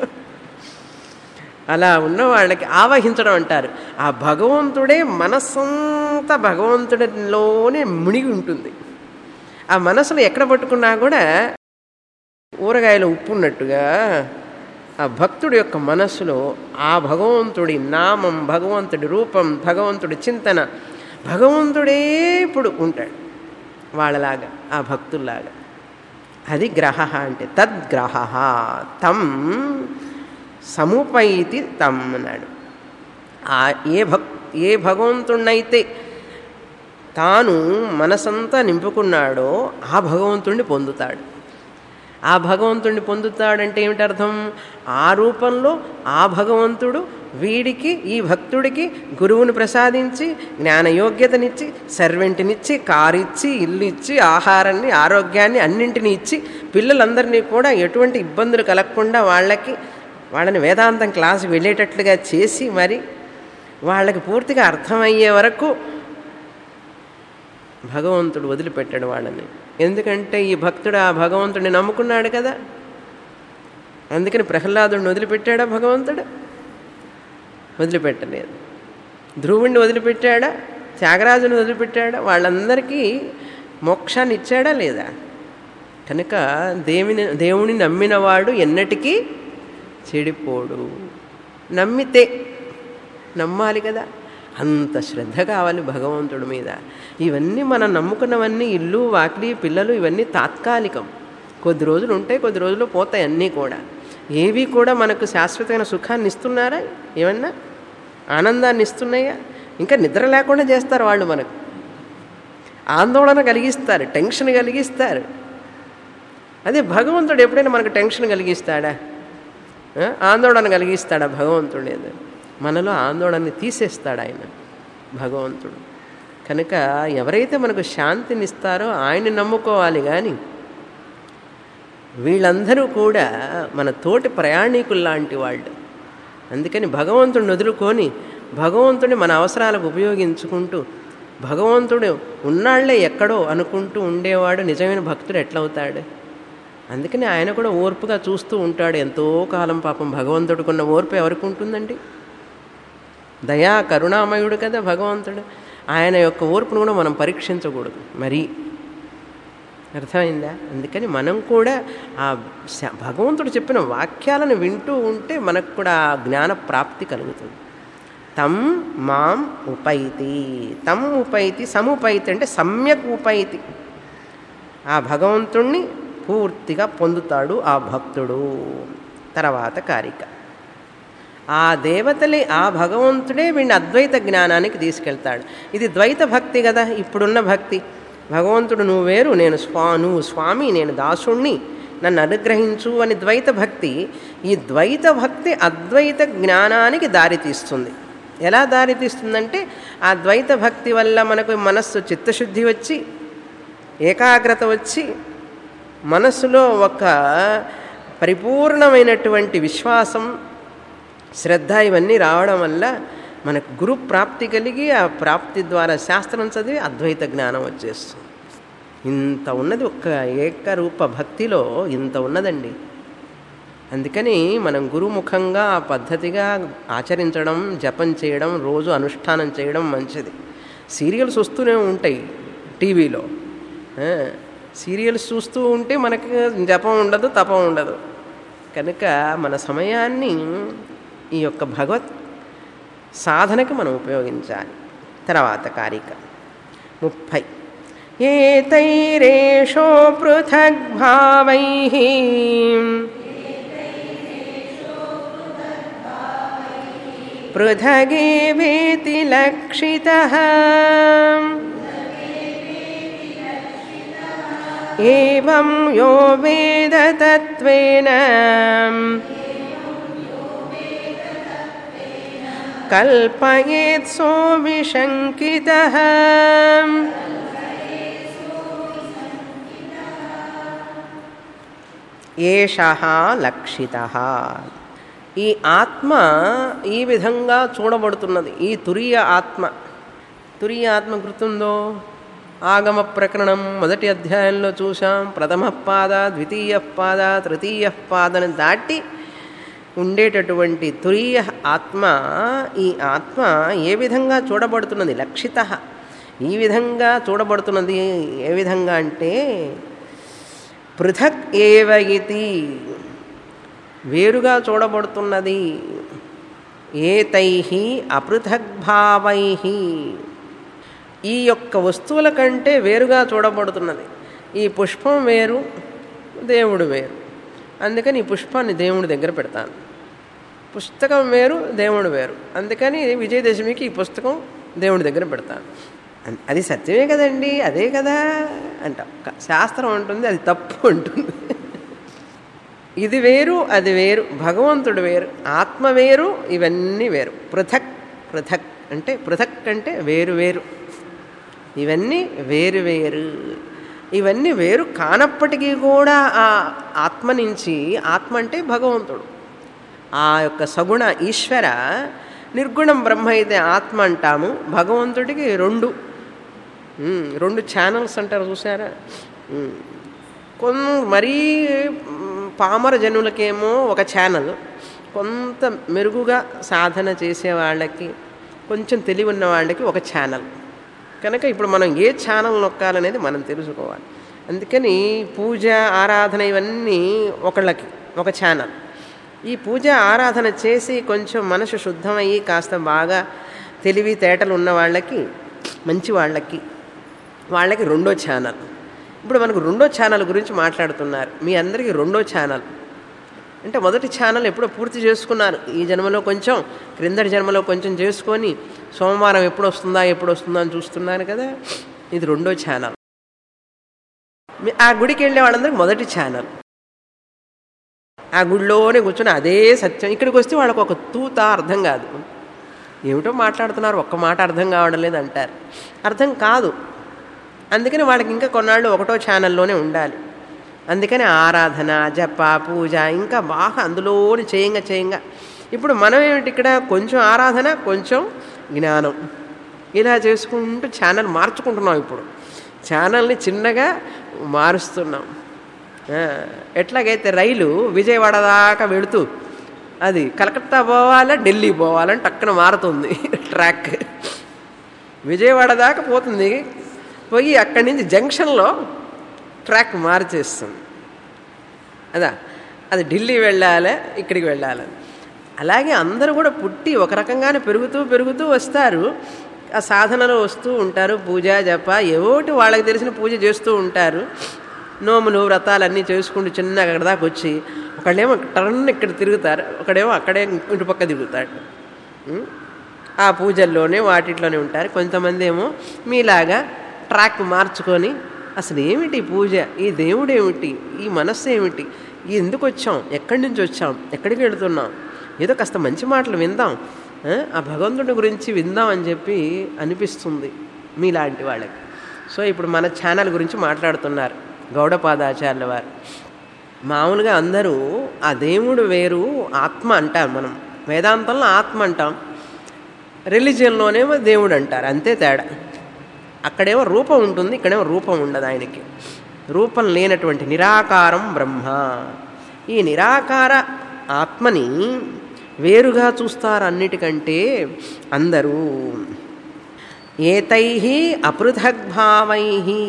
అలా ఉన్న వాళ్ళకి ఆవహించడం అంటారు ఆ భగవంతుడే మనస్సంతా భగవంతుడిలోనే మునిగి ఉంటుంది ఆ మనసును ఎక్కడ పట్టుకున్నా కూడా ఊరగాయలో ఉప్పు ఉన్నట్టుగా ఆ భక్తుడి యొక్క మనస్సులో ఆ భగవంతుడి నామం భగవంతుడి రూపం భగవంతుడి చింతన భగవంతుడే ఇప్పుడు ఉంటాడు వాళ్ళలాగా ఆ భక్తుల్లాగా అది గ్రహ అంటే తద్గ్రహ తం సముపైతి తం అన్నాడు ఆ ఏ భక్ ఏ భగవంతుణ్ణైతే తాను మనసంతా నింపుకున్నాడో ఆ భగవంతుణ్ణి పొందుతాడు ఆ భగవంతుణ్ణి పొందుతాడంటే ఏమిటి అర్థం ఆ రూపంలో ఆ భగవంతుడు వీడికి ఈ భక్తుడికి గురువుని ప్రసాదించి జ్ఞానయోగ్యతనిచ్చి సర్వెంట్నిచ్చి కారు ఇచ్చి ఇల్లు ఇచ్చి ఆహారాన్ని ఆరోగ్యాన్ని అన్నింటినీ ఇచ్చి పిల్లలందరినీ కూడా ఎటువంటి ఇబ్బందులు కలగకుండా వాళ్ళకి వాళ్ళని వేదాంతం క్లాసు వెళ్ళేటట్లుగా చేసి మరి వాళ్ళకి పూర్తిగా అర్థమయ్యే వరకు భగవంతుడు వదిలిపెట్టాడు వాళ్ళని ఎందుకంటే ఈ భక్తుడు ఆ భగవంతుడిని నమ్ముకున్నాడు కదా అందుకని ప్రహ్లాదుడిని వదిలిపెట్టాడా భగవంతుడు వదిలిపెట్టలేదు ధ్రువుణ్ణి వదిలిపెట్టాడా త్యాగరాజుని వదిలిపెట్టాడా వాళ్ళందరికీ మోక్షాన్ని ఇచ్చాడా లేదా కనుక దేవుని దేవుని నమ్మినవాడు ఎన్నటికీ చెడిపోడు నమ్మితే నమ్మాలి కదా అంత శ్రద్ధ కావాలి భగవంతుడి మీద ఇవన్నీ మనం నమ్ముకున్నవన్నీ ఇల్లు వాకిలి పిల్లలు ఇవన్నీ తాత్కాలికం కొద్ది రోజులు ఉంటాయి కొద్ది రోజులు పోతాయి అన్నీ కూడా ఏవి కూడా మనకు శాశ్వతమైన సుఖాన్ని ఇస్తున్నారా ఏమన్నా ఆనందాన్ని ఇస్తున్నాయా ఇంకా నిద్ర లేకుండా చేస్తారు వాళ్ళు మనకు ఆందోళన కలిగిస్తారు టెన్షన్ కలిగిస్తారు అదే భగవంతుడు ఎప్పుడైనా మనకు టెన్షన్ కలిగిస్తాడా ఆందోళన కలిగిస్తాడా భగవంతుడు మనలో ఆందోళనని తీసేస్తాడు ఆయన భగవంతుడు కనుక ఎవరైతే మనకు శాంతిని ఇస్తారో ఆయన్ని నమ్ముకోవాలి కానీ వీళ్ళందరూ కూడా మన తోటి ప్రయాణికులు లాంటి వాళ్ళు అందుకని భగవంతుడిని వదులుకొని భగవంతుడిని మన అవసరాలకు ఉపయోగించుకుంటూ భగవంతుడు ఉన్నాళ్లే ఎక్కడో అనుకుంటూ ఉండేవాడు నిజమైన భక్తుడు ఎట్లవుతాడు అందుకని ఆయన కూడా ఓర్పుగా చూస్తూ ఉంటాడు ఎంతో కాలం పాపం భగవంతుడికున్న ఓర్పు ఎవరికి ఉంటుందండి దయా కరుణామయుడు కదా భగవంతుడు ఆయన యొక్క ఓర్పును కూడా మనం పరీక్షించకూడదు మరి అర్థమైందా అందుకని మనం కూడా ఆ భగవంతుడు చెప్పిన వాక్యాలను వింటూ ఉంటే మనకు కూడా ఆ జ్ఞాన ప్రాప్తి కలుగుతుంది తం మాం ఉపైతి తం ఉపైతి సముపైతి అంటే సమ్యక్ ఉపైతి ఆ భగవంతుణ్ణి పూర్తిగా పొందుతాడు ఆ భక్తుడు తర్వాత కారిక ఆ దేవతలే ఆ భగవంతుడే వీడిని అద్వైత జ్ఞానానికి తీసుకెళ్తాడు ఇది ద్వైత భక్తి కదా ఇప్పుడున్న భక్తి భగవంతుడు నువ్వు వేరు నేను స్వా నువ్వు స్వామి నేను దాసుణ్ణి నన్ను అనుగ్రహించు అని ద్వైత భక్తి ఈ ద్వైత భక్తి అద్వైత జ్ఞానానికి దారితీస్తుంది ఎలా దారితీస్తుందంటే ఆ ద్వైత భక్తి వల్ల మనకు మనస్సు చిత్తశుద్ధి వచ్చి ఏకాగ్రత వచ్చి మనస్సులో ఒక పరిపూర్ణమైనటువంటి విశ్వాసం శ్రద్ధ ఇవన్నీ రావడం వల్ల మనకు గురు ప్రాప్తి కలిగి ఆ ప్రాప్తి ద్వారా శాస్త్రం చదివి అద్వైత జ్ఞానం వచ్చేస్తుంది ఇంత ఉన్నది ఒక్క ఏకరూప భక్తిలో ఇంత ఉన్నదండి అందుకని మనం గురుముఖంగా ఆ పద్ధతిగా ఆచరించడం జపం చేయడం రోజు అనుష్ఠానం చేయడం మంచిది సీరియల్స్ వస్తూనే ఉంటాయి టీవీలో ఆ, సీరియల్స్ చూస్తూ ఉంటే మనకి జపం ఉండదు తపం ఉండదు కనుక మన సమయాన్ని ఈ యొక్క భగవత్ సాధనకి మనం ఉపయోగించాలి తర్వాత కారిక ముప్పై ఏతైరేషో పృథగ్భావై పృథగేవేతి లక్షిత ఏం యో వేద తత్వేన కల్పయేత్సో విశంకిత ఏష లక్షిత ఈ ఆత్మ ఈ విధంగా చూడబడుతున్నది ఈ తురియ ఆత్మ తురియ ఆత్మ గుర్తుందో ఆగమ ప్రకరణం మొదటి అధ్యాయంలో చూసాం ప్రథమ పాద ద్వితీయ పాద తృతీయ పాదని దాటి ఉండేటటువంటి తురీయ ఆత్మ ఈ ఆత్మ ఏ విధంగా చూడబడుతున్నది లక్షిత ఈ విధంగా చూడబడుతున్నది ఏ విధంగా అంటే పృథక్ ఏవ ఇతి వేరుగా చూడబడుతున్నది ఏతై అపృథగ్భావై ఈ యొక్క వస్తువుల కంటే వేరుగా చూడబడుతున్నది ఈ పుష్పం వేరు దేవుడు వేరు అందుకని ఈ పుష్పాన్ని దేవుడి దగ్గర పెడతాను పుస్తకం వేరు దేవుడు వేరు అందుకని విజయదశమికి ఈ పుస్తకం దేవుడి దగ్గర పెడతాను అన్- అది సత్యమే కదండి అదే కదా అంటాం క- శాస్త్రం ఉంటుంది అది తప్పు ఉంటుంది ఇది వేరు అది వేరు భగవంతుడు వేరు ఆత్మ వేరు ఇవన్నీ వేరు పృథక్ పృథక్ అంటే పృథక్ అంటే వేరు వేరు ఇవన్నీ వేరు వేరు ఇవన్నీ వేరు కానప్పటికీ కూడా ఆ ఆత్మ నుంచి ఆత్మ అంటే భగవంతుడు ఆ యొక్క సగుణ ఈశ్వర నిర్గుణం బ్రహ్మ అయితే ఆత్మ అంటాము భగవంతుడికి రెండు ఉమ్, రెండు ఛానల్స్ అంటారు చూసారా ఉమ్. కొన్ మరీ ఉమ్, పామర జనులకేమో ఒక ఛానల్ కొంత మెరుగుగా సాధన చేసే వాళ్ళకి కొంచెం తెలివి ఉన్న వాళ్ళకి ఒక ఛానల్ కనుక ఇప్పుడు మనం ఏ ఛానల్ నొక్కాలనేది మనం తెలుసుకోవాలి అందుకని పూజ ఆరాధన ఇవన్నీ ఒకళ్ళకి ఒక ఛానల్ ఈ పూజ ఆరాధన చేసి కొంచెం మనసు శుద్ధమయ్యి కాస్త బాగా తెలివి తేటలు ఉన్న వాళ్ళకి మంచి వాళ్ళకి వాళ్ళకి రెండో ఛానల్ ఇప్పుడు మనకు రెండో ఛానల్ గురించి మాట్లాడుతున్నారు మీ అందరికీ రెండో ఛానల్ అంటే మొదటి ఛానల్ ఎప్పుడో పూర్తి చేసుకున్నారు ఈ జన్మలో కొంచెం క్రిందటి జన్మలో కొంచెం చేసుకొని సోమవారం ఎప్పుడు వస్తుందా ఎప్పుడు వస్తుందా అని చూస్తున్నారు కదా ఇది రెండో ఛానల్ మీ- ఆ గుడికి వెళ్ళే వాళ్ళందరికీ మొదటి ఛానల్ ఆ గుడిలోనే కూర్చొని అదే సత్యం ఇక్కడికి వస్తే వాళ్ళకు ఒక తూత అర్థం కాదు ఏమిటో మాట్లాడుతున్నారు ఒక్క మాట అర్థం కావడం లేదు అంటారు అర్థం కాదు అందుకని వాళ్ళకి ఇంకా కొన్నాళ్ళు ఒకటో ఛానల్లోనే ఉండాలి అందుకని ఆరాధన జప పూజ ఇంకా బాగా అందులోని చేయంగా చేయంగా ఇప్పుడు మనం ఏమిటి ఇక్కడ కొంచెం ఆరాధన కొంచెం జ్ఞానం ఇలా చేసుకుంటూ ఛానల్ మార్చుకుంటున్నాం ఇప్పుడు ఛానల్ని చిన్నగా మారుస్తున్నాం ఆ, ఎట్లాగైతే రైలు విజయవాడ దాకా వెళుతూ అది కలకత్తా పోవాలా ఢిల్లీ పోవాలని టక్కున మారుతుంది ట్రాక్ విజయవాడ దాకా పోతుంది పోయి అక్కడి నుంచి జంక్షన్లో ట్రాక్ మార్చేస్తుంది అదా అది ఢిల్లీ వెళ్ళాలి ఇక్కడికి వెళ్ళాలి అలాగే అందరూ కూడా పుట్టి ఒక రకంగానే పెరుగుతూ పెరుగుతూ వస్తారు ఆ సాధనలో వస్తూ ఉంటారు పూజ జప ఏవోటి వాళ్ళకి తెలిసిన పూజ చేస్తూ ఉంటారు నోములు వ్రతాలన్నీ చేసుకుంటూ చిన్నగా అక్కడ దాకా వచ్చి ఒకళ్ళేమో టర్న్ ఇక్కడ తిరుగుతారు ఒకడేమో అక్కడే ఇటు పక్క తిరుగుతాడు ఉం? ఆ పూజల్లోనే వాటిట్లోనే ఉంటారు కొంతమంది ఏమో మీలాగా ట్రాక్ మార్చుకొని అసలు ఏమిటి ఈ పూజ ఈ దేవుడు ఏమిటి ఈ మనస్సు ఏమిటి ఈ ఎందుకు వచ్చాం ఎక్కడి నుంచి వచ్చాం ఎక్కడికి వెళుతున్నాం ఏదో కాస్త మంచి మాటలు విందాం ఆ? ఆ భగవంతుడి గురించి విందాం అని చెప్పి అనిపిస్తుంది మీలాంటి వాళ్ళకి సో ఇప్పుడు మన ఛానల్ గురించి మాట్లాడుతున్నారు గౌడపాదాచార్యుల వారు మామూలుగా అందరూ ఆ దేవుడు వేరు ఆత్మ అంటాం మనం వేదాంతంలో ఆత్మ అంటాం రిలీజియన్లోనేమో దేవుడు అంటారు అంతే తేడా అక్కడేమో రూపం ఉంటుంది ఇక్కడేమో రూపం ఉండదు ఆయనకి రూపం లేనటువంటి నిరాకారం బ్రహ్మ ఈ నిరాకార ఆత్మని వేరుగా చూస్తారు అన్నిటికంటే అందరూ ఏతై అపృథగ్భావై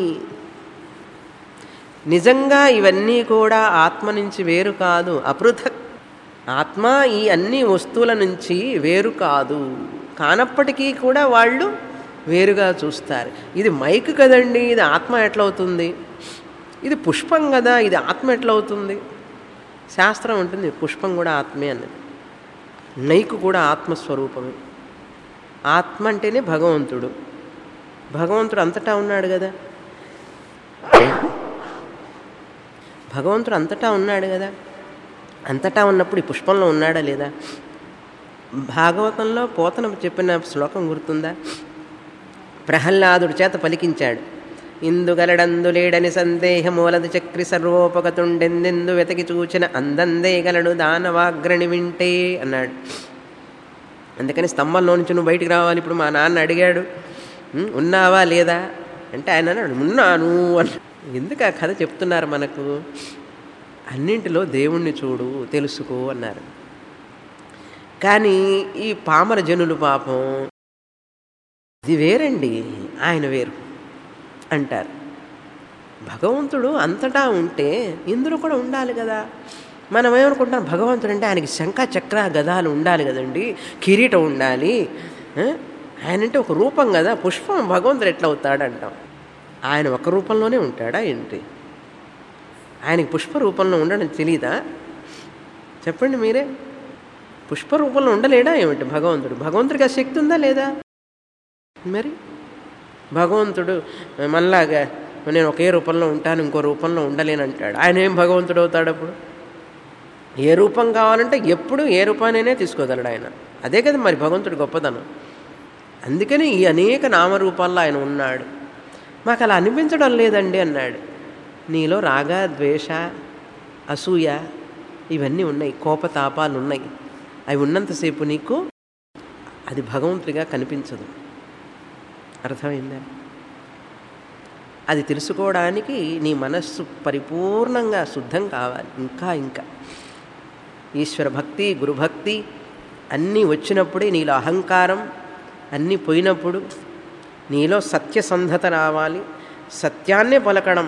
నిజంగా ఇవన్నీ కూడా ఆత్మ నుంచి వేరు కాదు అపృథక్ ఆత్మ ఈ అన్ని వస్తువుల నుంచి వేరు కాదు కానప్పటికీ కూడా వాళ్ళు వేరుగా చూస్తారు ఇది మైక్ కదండి ఇది ఆత్మ ఎట్లవుతుంది ఇది పుష్పం కదా ఇది ఆత్మ ఎట్లవుతుంది శాస్త్రం ఉంటుంది పుష్పం కూడా ఆత్మే అన్నది మైకు కూడా ఆత్మస్వరూపమే ఆత్మ అంటేనే భగవంతుడు భగవంతుడు అంతటా ఉన్నాడు కదా భగవంతుడు అంతటా ఉన్నాడు కదా అంతటా ఉన్నప్పుడు ఈ పుష్పంలో ఉన్నాడా లేదా భాగవతంలో పోతన చెప్పిన శ్లోకం గుర్తుందా ప్రహ్లాదుడి చేత పలికించాడు ఇందుగలడందు లేడని సందేహమూలది చక్రి సర్వోపగతుండెందెందు వెతకి చూచిన అందందే గలడు దానవాగ్రణి వింటే అన్నాడు అందుకని స్తంభంలో నుంచి నువ్వు బయటికి రావాలి ఇప్పుడు మా నాన్న అడిగాడు "ఉం, ఉన్నావా లేదా అంటే ఆయన అన్నాడు ఉన్నాను అని ఎందుకు ఆ కథ చెప్తున్నారు మనకు అన్నింటిలో దేవుణ్ణి చూడు తెలుసుకో అన్నారు కానీ ఈ పామర జనులు పాపం ఇది వేరండి ఆయన వేరు అంటారు భగవంతుడు అంతటా ఉంటే ఇందులో కూడా ఉండాలి కదా మనం ఏమనుకుంటాం భగవంతుడు అంటే ఆయనకి శంఖ చక్ర గదాలు ఉండాలి కదండి కిరీటం ఉండాలి ఆ? ఆయన అంటే ఒక రూపం కదా పుష్పం భగవంతుడు ఎట్లా అవుతాడు అంటాం ఆయన ఒక రూపంలోనే ఉంటాడా ఏంటి ఆయనకి పుష్ప రూపంలో ఉండడం తెలీదా చెప్పండి మీరే పుష్ప రూపంలో ఉండలేడా ఏమిటి భగవంతుడు భగవంతుడికి ఆ శక్తి ఉందా లేదా మరి భగవంతుడు మనలాగా నేను ఒకే రూపంలో ఉంటాను ఇంకో రూపంలో ఉండలేను అంటాడు ఆయన ఏం భగవంతుడు అవుతాడు అప్పుడు ఏ రూపం కావాలంటే ఎప్పుడు ఏ రూపానైనా తీసుకోగలడు ఆయన అదే కదా మరి భగవంతుడు గొప్పతనం అందుకని ఈ అనేక నామరూపాల్లో ఆయన ఉన్నాడు మాకు అలా అనిపించడం లేదండి అన్నాడు నీలో రాగ ద్వేష అసూయ ఇవన్నీ ఉన్నాయి కోపతాపాలు ఉన్నాయి అవి ఉన్నంతసేపు నీకు అది భగవంతుడిగా కనిపించదు అర్థమైందా అది తెలుసుకోవడానికి నీ మనస్సు పరిపూర్ణంగా శుద్ధం కావాలి ఇంకా ఇంకా ఈశ్వర భక్తి గురుభక్తి అన్నీ వచ్చినప్పుడే నీలో అహంకారం అన్నీ పోయినప్పుడు నీలో సత్యసంధత రావాలి సత్యాన్నే పలకడం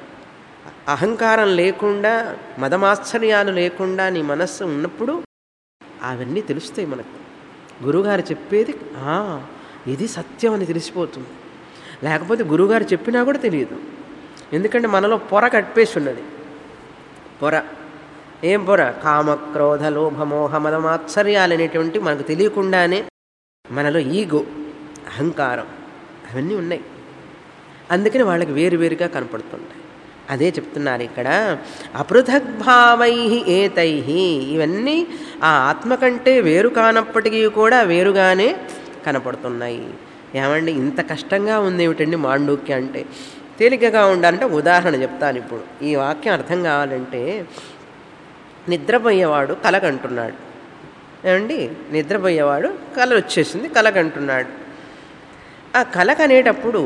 అహంకారం లేకుండా మదమాశ్చర్యాలు లేకుండా నీ మనస్సు ఉన్నప్పుడు అవన్నీ తెలుస్తాయి మనకు గురువుగారు చెప్పేది "ఆ, ఇది సత్యం అని తెలిసిపోతుంది లేకపోతే గురువుగారు చెప్పినా కూడా తెలియదు ఎందుకంటే మనలో పొర కట్టేసి ఉన్నది పొర ఏం పొర కామ క్రోధ లోభ మోహ మదమాత్సర్యాలు అనేటువంటి మనకు తెలియకుండానే మనలో ఈగో అహంకారం అవన్నీ ఉన్నాయి అందుకని వాళ్ళకి వేరువేరుగా కనపడుతుంటాయి అదే చెప్తున్నారు ఇక్కడ అపృథగ్భావై ఏతై ఇవన్నీ ఆ ఆత్మ కంటే వేరు కానప్పటికీ కూడా వేరుగానే కనపడుతున్నాయి ఏమండి ఇంత కష్టంగా ఉంది ఏమిటండి మాండూక్య అంటే తేలికగా ఉండాలంటే ఉదాహరణ చెప్తాను ఇప్పుడు ఈ వాక్యం అర్థం కావాలంటే నిద్రపోయేవాడు కలకంటున్నాడు ఏమండి నిద్రపోయేవాడు కల వచ్చేసింది కలకంటున్నాడు ఆ కలకనేటప్పుడు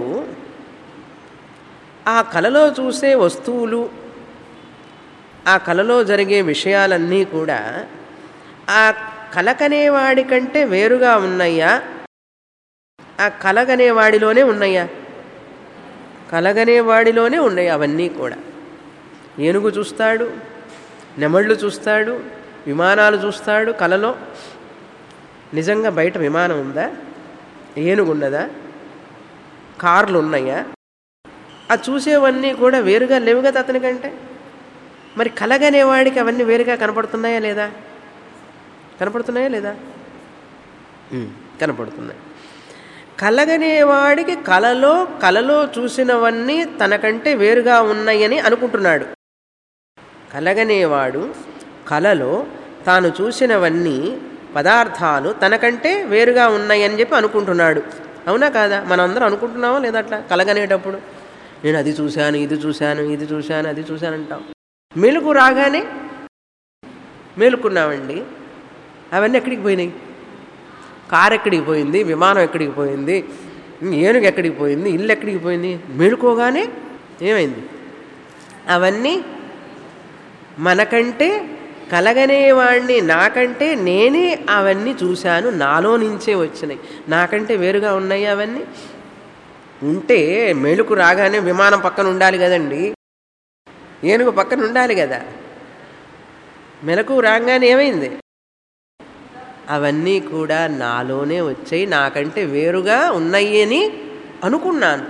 ఆ కలలో చూసే వస్తువులు ఆ కలలో జరిగే విషయాలన్నీ కూడా ఆ కలకనేవాడి కంటే వేరుగా ఉన్నాయా ఆ కలగనేవాడిలోనే ఉన్నాయా కలగనేవాడిలోనే ఉన్నాయి అవన్నీ కూడా ఏనుగు చూస్తాడు నెమళ్ళు చూస్తాడు విమానాలు చూస్తాడు కలలో నిజంగా బయట విమానం ఉందా ఏనుగు ఉన్నదా కార్లు ఉన్నాయా ఆ చూసేవన్నీ కూడా వేరుగా లేవు కదా అతనికంటే మరి కలగనేవాడికి అవన్నీ వేరుగా కనపడుతున్నాయా లేదా కనపడుతున్నాయా లేదా ఉమ్, కనపడుతున్నాయి కలగనేవాడికి కలలో కలలో చూసినవన్నీ తనకంటే వేరుగా ఉన్నాయని అనుకుంటున్నాడు కలగనేవాడు కలలో తాను చూసినవన్నీ పదార్థాలు తనకంటే వేరుగా ఉన్నాయని చెప్పి అనుకుంటున్నాడు అవునా కాదా మనందరం అనుకుంటున్నామా లేదా అట్లా కలగనేటప్పుడు నేను అది చూశాను ఇది చూశాను ఇది చూశాను అది చూశాను అంటాం మెలుగు రాగానే మేలుకున్నామండి అవన్నీ ఎక్కడికి పోయినాయి కారు ఎక్కడికి పోయింది విమానం ఎక్కడికి పోయింది ఏనుగు ఎక్కడికి పోయింది ఇల్లు ఎక్కడికి పోయింది మేలుకోగానే ఏమైంది అవన్నీ మనకంటే కలగనేవాడిని నాకంటే నేనే అవన్నీ చూశాను నాలో నుంచే వచ్చినాయి నాకంటే వేరుగా ఉన్నాయి అవన్నీ ఉంటే మెలుకు రాగానే విమానం పక్కన ఉండాలి కదండి ఏనుగు పక్కన ఉండాలి కదా మెలకు రాగానే ఏమైంది అవన్నీ కూడా నాలోనే వచ్చాయి నాకంటే వేరుగా ఉన్నాయి అని అనుకున్నాను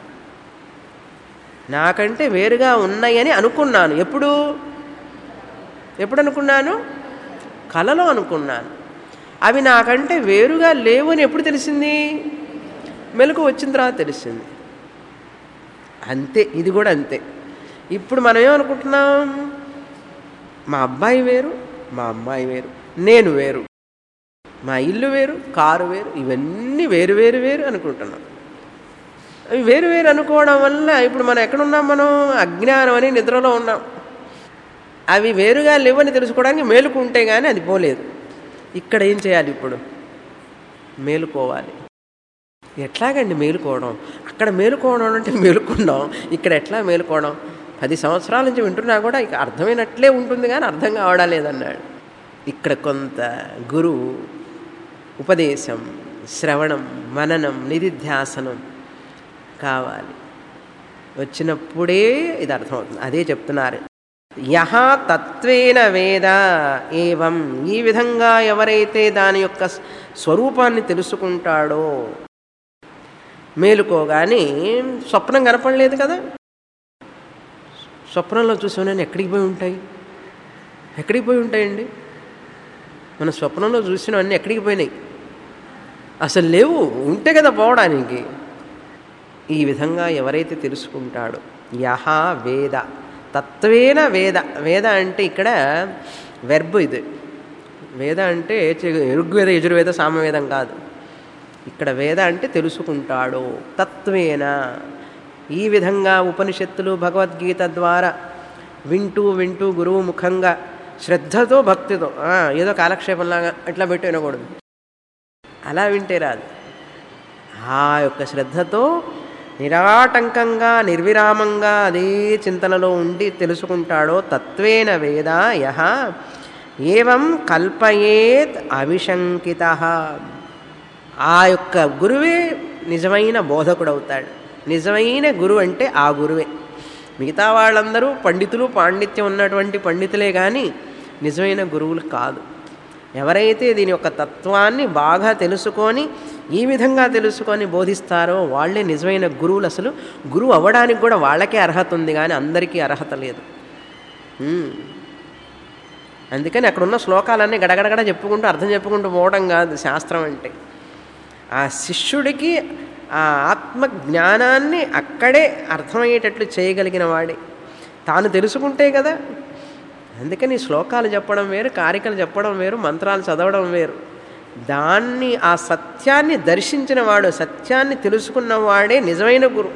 నాకంటే వేరుగా ఉన్నాయని అనుకున్నాను ఎప్పుడు ఎప్పుడు అనుకున్నాను కలలో అనుకున్నాను అవి నాకంటే వేరుగా లేవు అని ఎప్పుడు తెలిసింది మెలకు వచ్చిన తర్వాత తెలిసింది అంతే ఇది కూడా అంతే ఇప్పుడు మనం ఏమనుకుంటున్నాం మా అబ్బాయి వేరు మా అమ్మాయి వేరు నేను వేరు మా ఇల్లు వేరు కారు వేరు ఇవన్నీ వేరు వేరు వేరు అనుకుంటున్నాం అవి వేరు వేరు అనుకోవడం వల్ల ఇప్పుడు మనం ఎక్కడున్నాం మనం అజ్ఞానం అని నిద్రలో ఉన్నాం అవి వేరుగా లేవని తెలుసుకోవడానికి మేలుకుంటే కానీ అది పోలేదు ఇక్కడ ఏం చేయాలి ఇప్పుడు మేలుకోవాలి ఎట్లాగండి మేలుకోవడం అక్కడ మేలుకోవడం అంటే మేలుకున్నాం ఇక్కడ ఎట్లా మేలుకోవడం పది సంవత్సరాల నుంచి వింటున్నా కూడా ఇక అర్థమైనట్లే ఉంటుంది కానీ అర్థం కావడం లేదన్నాడు ఇక్కడ కొంత గురువు ఉపదేశం శ్రవణం మననం నిధిధ్యాసనం కావాలి వచ్చినప్పుడే ఇది అర్థమవుతుంది అదే చెప్తున్నారు యహ తత్వేన వేద ఏవం ఈ విధంగా ఎవరైతే దాని యొక్క స్వరూపాన్ని తెలుసుకుంటాడో మేలుకోగానే స్వప్నం కనపడలేదు కదా స్వప్నంలో చూసాను ఎక్కడికి పోయి ఉంటాయి ఎక్కడికి పోయి ఉంటాయండి మన స్వప్నంలో చూసినవన్నీ ఎక్కడికి పోయినాయి అసలు లేవు ఉంటే కదా పోవడానికి ఈ విధంగా ఎవరైతే తెలుసుకుంటాడో యహ వేద తత్వేన వేద వేద అంటే ఇక్కడ వెర్బ్ ఇది వేద అంటే ఋగ్వేద యజుర్వేద సామవేదం కాదు ఇక్కడ వేద అంటే తెలుసుకుంటాడు తత్వేన ఈ విధంగా ఉపనిషత్తులు భగవద్గీత ద్వారా వింటూ వింటూ గురువు ముఖంగా శ్రద్ధతో భక్తితో ఆ, ఏదో కాలక్షేపంలాగా ఇట్లా పెట్టి వినకూడదు అలా వింటే రాదు ఆ యొక్క శ్రద్ధతో నిరాటంకంగా నిర్విరామంగా అదే చింతనలో ఉండి తెలుసుకుంటాడో తత్వేన వేద యహ ఏవం కల్పయేత్ అవిశంకిత ఆ యొక్క గురువే నిజమైన బోధకుడవుతాడు నిజమైన గురువు అంటే ఆ గురువే మిగతా వాళ్ళందరూ పండితులు పాండిత్యం ఉన్నటువంటి పండితులే కానీ నిజమైన గురువులు కాదు ఎవరైతే దీని యొక్క తత్వాన్ని బాగా తెలుసుకొని ఈ విధంగా తెలుసుకొని బోధిస్తారో వాళ్ళే నిజమైన గురువులు అసలు గురువు అవ్వడానికి కూడా వాళ్ళకే అర్హత ఉంది కానీ అందరికీ అర్హత లేదు ఉమ్. అందుకని అక్కడ ఉన్న శ్లోకాలన్నీ గడగడగడ చెప్పుకుంటూ అర్థం చెప్పుకుంటూ పోవడం కాదు శాస్త్రం అంటే ఆ శిష్యుడికి ఆ ఆత్మ జ్ఞానాన్ని అక్కడే అర్థమయ్యేటట్లు చేయగలిగిన వాడే తాను తెలుసుకుంటే కదా అందుకని శ్లోకాలు చెప్పడం వేరు కారికలు చెప్పడం వేరు మంత్రాలు చదవడం వేరు దాన్ని ఆ సత్యాన్ని దర్శించిన వాడు సత్యాన్ని తెలుసుకున్నవాడే నిజమైన గురు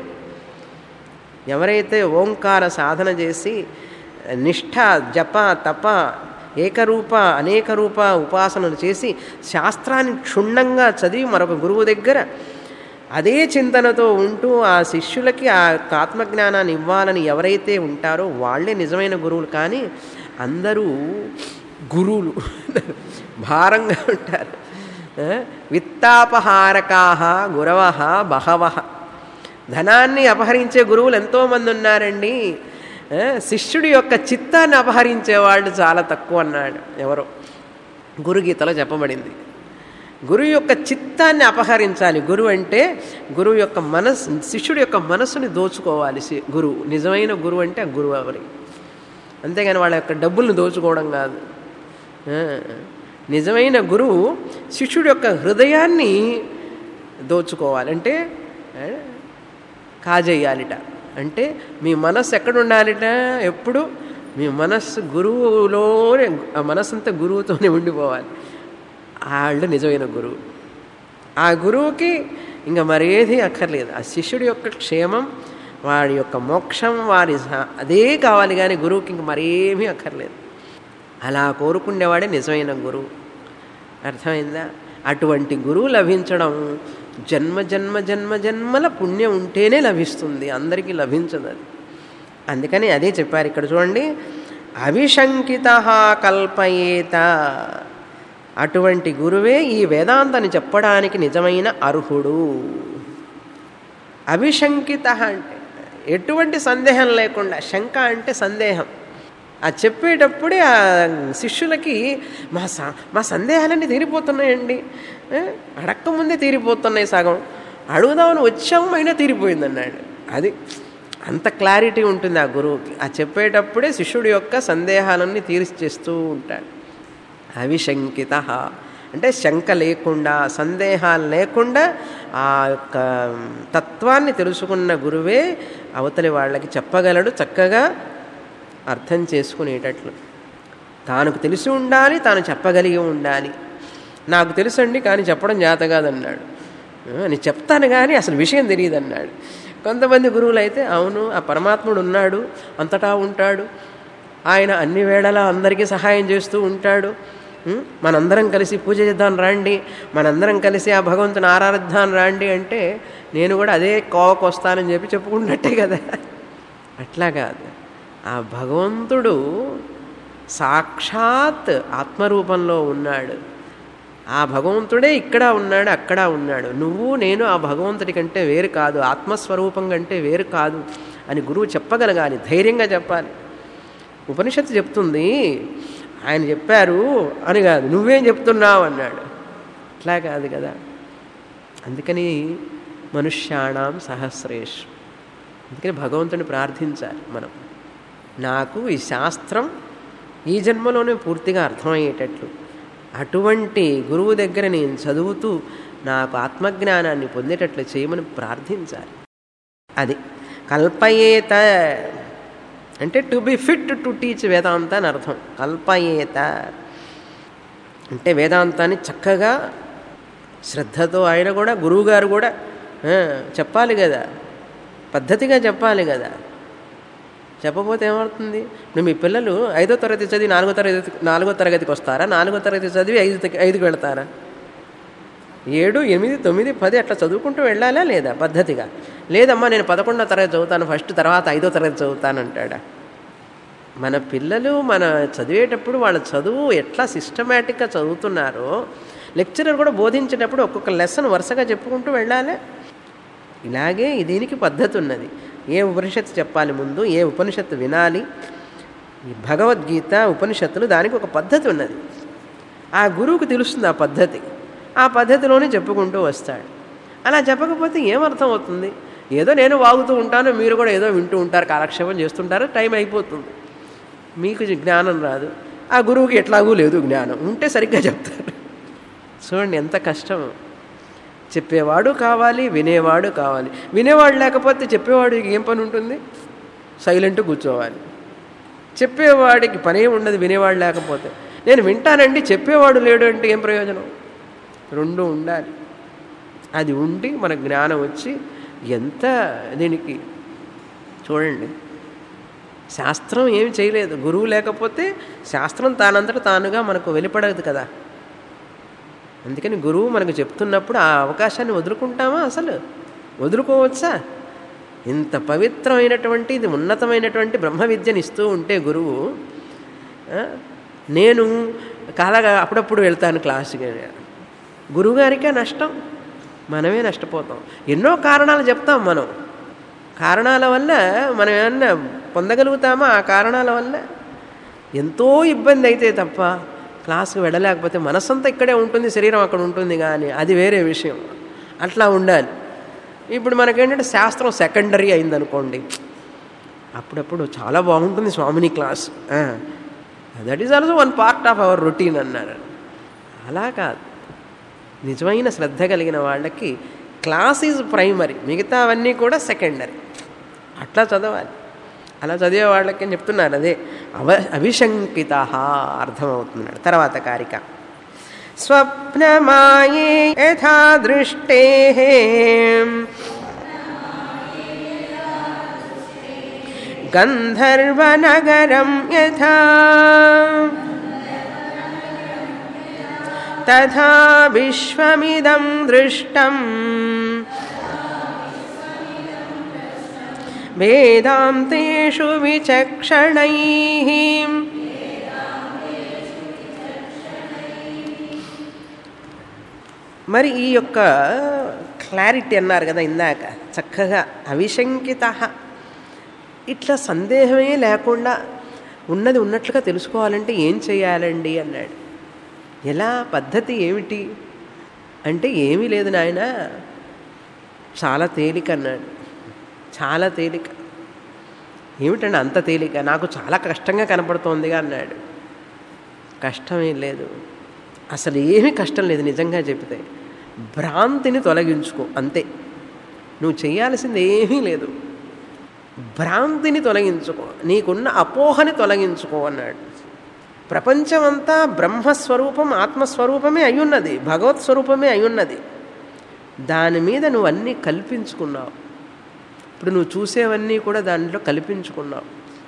ఎవరైతే ఓంకార సాధన చేసి నిష్ఠ జప తప ఏకరూప అనేక రూప ఉపాసనలు చేసి శాస్త్రాన్ని క్షుణ్ణంగా చదివి మరొక గురువు దగ్గర అదే చింతనతో ఉంటూ ఆ శిష్యులకి ఆ యొక్క ఆత్మజ్ఞానాన్ని ఇవ్వాలని ఎవరైతే ఉంటారో వాళ్ళే నిజమైన గురువులు కానీ అందరూ గురువులు భారంగా ఉంటారు ఆ? విత్తాపహారకా గురవ బహవ ధనాన్ని అపహరించే గురువులు ఎంతోమంది ఉన్నారండి ఆ? శిష్యుడి యొక్క చిత్తాన్ని అపహరించే వాళ్ళు చాలా తక్కువ అన్నాడు ఎవరో గురుగీతలో చెప్పబడింది గురువు యొక్క చిత్తాన్ని అపహరించాలి గురువు అంటే గురువు యొక్క మనస్సు శిష్యుడి యొక్క మనస్సుని దోచుకోవాలి శి- గురువు నిజమైన గురువు అంటే ఆ గురువు ఎవరి అంతేగాని వాళ్ళ యొక్క డబ్బుల్ని దోచుకోవడం కాదు ఆ, నిజమైన గురువు శిష్యుడి యొక్క హృదయాన్ని దోచుకోవాలి అంటే ఆ, కాజేయాలిట అంటే మీ మనస్సు ఎక్కడ ఉండాలిట ఎప్పుడు మీ మనస్సు గురువులోనే ఆ మనస్సు అంతా గురువుతోనే ఉండిపోవాలి వాళ్ళు నిజమైన గురువు ఆ గురువుకి ఇంకా మరేది అక్కర్లేదు ఆ శిష్యుడి యొక్క క్షేమం వాడి యొక్క మోక్షం వారి స- అదే కావాలి కానీ గురువుకి ఇంక మరేమీ అక్కర్లేదు అలా కోరుకునేవాడే నిజమైన గురువు అర్థమైందా అటువంటి గురువు లభించడం జన్మ జన్మ జన్మ జన్మల పుణ్యం ఉంటేనే లభిస్తుంది అందరికీ లభించదు అది అందుకని అదే చెప్పారు ఇక్కడ చూడండి అవిశంకిత కల్పయేత అటువంటి గురువే ఈ వేదాంతాన్ని చెప్పడానికి నిజమైన అర్హుడు అవిశంకిత అంటే ఎటువంటి సందేహం లేకుండా శంక అంటే సందేహం ఆ చెప్పేటప్పుడే ఆ శిష్యులకి మా స మా సందేహాలన్నీ తీరిపోతున్నాయండి ఏ? అడక్కముందే తీరిపోతున్నాయి సగం అడుగుదామని వచ్చాము అయినా తీరిపోయింది అన్నాడు అది అంత క్లారిటీ ఉంటుంది ఆ గురువుకి ఆ చెప్పేటప్పుడే శిష్యుడి యొక్క సందేహాలన్నీ తీర్చేస్తూ ఉంటాడు అవిశంకిత అంటే శంక లేకుండా సందేహాలు లేకుండా ఆ యొక్క తత్వాన్ని తెలుసుకున్న గురువే అవతలి వాళ్ళకి చెప్పగలడు చక్కగా అర్థం చేసుకునేటట్లు తానుకు తెలిసి ఉండాలి తాను చెప్పగలిగి ఉండాలి నాకు తెలుసండి కానీ చెప్పడం చేత కాదన్నాడు ఆ, నేను చెప్తాను కానీ అసలు విషయం తెలియదు అన్నాడు కొంతమంది గురువులు అయితే అవును ఆ పరమాత్ముడు ఉన్నాడు అంతటా ఉంటాడు ఆయన అన్ని వేళలా అందరికీ సహాయం చేస్తూ ఉంటాడు ఉం? మనందరం కలిసి పూజ చేద్దాం రాండి మనందరం కలిసి ఆ భగవంతుని ఆరాధిద్దాం రాండి అంటే నేను కూడా అదే కోవకు వస్తానని చెప్పి చెప్పుకున్నట్టే కదా అట్లా కాదు ఆ భగవంతుడు సాక్షాత్ ఆత్మరూపంలో ఉన్నాడు ఆ భగవంతుడే ఇక్కడ ఉన్నాడు అక్కడ ఉన్నాడు నువ్వు నేను ఆ భగవంతుడి కంటే వేరు కాదు ఆత్మస్వరూపం కంటే వేరు కాదు అని గురువు చెప్పగలగాలి ధైర్యంగా చెప్పాలి ఉపనిషత్తు చెప్తుంది ఆయన చెప్పారు అని కాదు నువ్వేం చెప్తున్నావు అన్నాడు అట్లా కాదు కదా అందుకని మనుష్యాణం సహస్రేష్ అందుకని భగవంతుని ప్రార్థించాలి మనం నాకు ఈ శాస్త్రం ఈ జన్మలోనే పూర్తిగా అర్థమయ్యేటట్లు అటువంటి గురువు దగ్గర నేను చదువుతూ నాకు ఆత్మజ్ఞానాన్ని పొందేటట్లు చేయమని ప్రార్థించాలి అది కల్పయేత అంటే to be fit to teach Vedanta అని అర్థం కల్పయేత అంటే వేదాంతాన్ని చక్కగా శ్రద్ధతో ఆయన కూడా గురువుగారు కూడా ఆ, చెప్పాలి కదా పద్ధతిగా చెప్పాలి కదా చెప్పకపోతే ఏమవుతుంది ఇప్పుడు మీ పిల్లలు ఐదో తరగతి చదివి నాలుగో తరగతి నాలుగో తరగతికి వస్తారా నాలుగో తరగతి చదివి ఐదు ఐదుకి వెళ్తారా ఏడు ఎనిమిది తొమ్మిది పది అట్లా చదువుకుంటూ వెళ్ళాలా లేదా పద్ధతిగా లేదమ్మా నేను పదకొండో తరగతి చదువుతాను ఫస్ట్ తర్వాత ఐదో తరగతి చదువుతాను అంటాడా మన పిల్లలు మన చదివేటప్పుడు వాళ్ళ చదువు ఎట్లా సిస్టమేటిక్గా చదువుతున్నారో లెక్చరర్ కూడా బోధించేటప్పుడు ఒక్కొక్క లెసన్ వరుసగా చెప్పుకుంటూ వెళ్ళాలి ఇలాగే దీనికి పద్ధతి ఉన్నది ఏ ఉపనిషత్తు చెప్పాలి ముందు ఏ ఉపనిషత్తు వినాలి ఈ భగవద్గీత ఉపనిషత్తులు దానికి ఒక పద్ధతి ఉన్నది ఆ గురువుకు తెలుస్తుంది ఆ పద్ధతి ఆ పద్ధతిలోనే చెప్పుకుంటూ వస్తాడు అలా చెప్పకపోతే ఏమర్థం అవుతుంది ఏదో నేను వాగుతూ ఉంటాను మీరు కూడా ఏదో వింటూ ఉంటారు కాలక్షేపం చేస్తుంటారు టైం అయిపోతుంది మీకు జ్ఞానం రాదు ఆ గురువుకి ఎట్లాగూ లేదు జ్ఞానం ఉంటే సరిగ్గా చెప్తారు చూడండి ఎంత కష్టం చెప్పేవాడు కావాలి వినేవాడు కావాలి వినేవాడు లేకపోతే చెప్పేవాడికి ఏం పని ఉంటుంది సైలెంట్ కూర్చోవాలి చెప్పేవాడికి పనే ఉండదు వినేవాడు లేకపోతే నేను వింటానండి చెప్పేవాడు లేడు అంటే ఏం ప్రయోజనం రెండు ఉండాలి అది ఉండి మన జ్ఞానం వచ్చి ఎంత దీనికి చూడండి శాస్త్రం ఏమి చేయలేదు గురువు లేకపోతే శాస్త్రం తానంతట తానుగా మనకు వెలుపడదు కదా అందుకని గురువు మనకు చెప్తున్నప్పుడు ఆ అవకాశాన్ని వదులుకుంటామా అసలు వదులుకోవచ్చా ఇంత పవిత్రమైనటువంటి ఇది ఉన్నతమైనటువంటి బ్రహ్మ విద్యని ఇస్తూ ఉంటే గురువు ఆ, నేను కాలగా అప్పుడప్పుడు వెళ్తాను క్లాసుకి గురువుగారికే నష్టం మనమే నష్టపోతాం ఎన్నో కారణాలు చెప్తాం మనం కారణాల వల్ల మనం ఏమన్నా పొందగలుగుతామా ఆ కారణాల వల్ల ఎంతో ఇబ్బంది అయితే తప్ప క్లాస్కి వెళ్ళలేకపోతే మనసంతా ఇక్కడే ఉంటుంది శరీరం అక్కడ ఉంటుంది కానీ అది వేరే విషయం అట్లా ఉండాలి ఇప్పుడు మనకేంటంటే శాస్త్రం సెకండరీ అయిందనుకోండి అప్పుడప్పుడు చాలా బాగుంటుంది స్వామిని class that is also one part of our routine అన్నారు అలా కాదు నిజమైన శ్రద్ధ కలిగిన వాళ్ళకి క్లాస్ ఈజ్ ప్రైమరీ మిగతావన్నీ కూడా సెకండరీ అట్లా చదవాలి అలా చదివే వాళ్ళకి అని చెప్తున్నారు అదే అవ అవిశంకిత అర్థమవుతున్నాడు తర్వాత కారిక స్వప్నమాయే యథా దృష్టే గంధర్వనగరం యథా తథా విశ్వమిదం దృష్టం వేదాంతేషు విచక్షణై మరి ఈ యొక్క క్లారిటీ అన్నారు కదా ఇందాక చక్కగా అవిశంకిత ఇట్లా సందేహమే లేకుండా ఉన్నది ఉన్నట్లుగా తెలుసుకోవాలంటే ఏం చేయాలండి అన్నాడు ఎలా పద్ధతి ఏమిటి అంటే ఏమీ లేదు నాయన చాలా తేలిక అన్నాడు చాలా తేలిక ఏమిటండి అంత తేలిక నాకు చాలా కష్టంగా కనపడుతోందిగా అన్నాడు కష్టమేం లేదు అసలు ఏమీ కష్టం లేదు నిజంగా చెప్తే భ్రాంతిని తొలగించుకో అంతే నువ్వు చేయాల్సింది ఏమీ లేదు భ్రాంతిని తొలగించుకో నీకున్న అపోహని తొలగించుకో అన్నాడు ప్రపంచమంతా బ్రహ్మస్వరూపం ఆత్మస్వరూపమే అయ్యున్నది భగవత్ స్వరూపమే అయ్యున్నది దాని మీద నువ్వు అన్నీ కల్పించుకున్నావు ఇప్పుడు నువ్వు చూసేవన్నీ కూడా దాంట్లో కల్పించుకున్నావు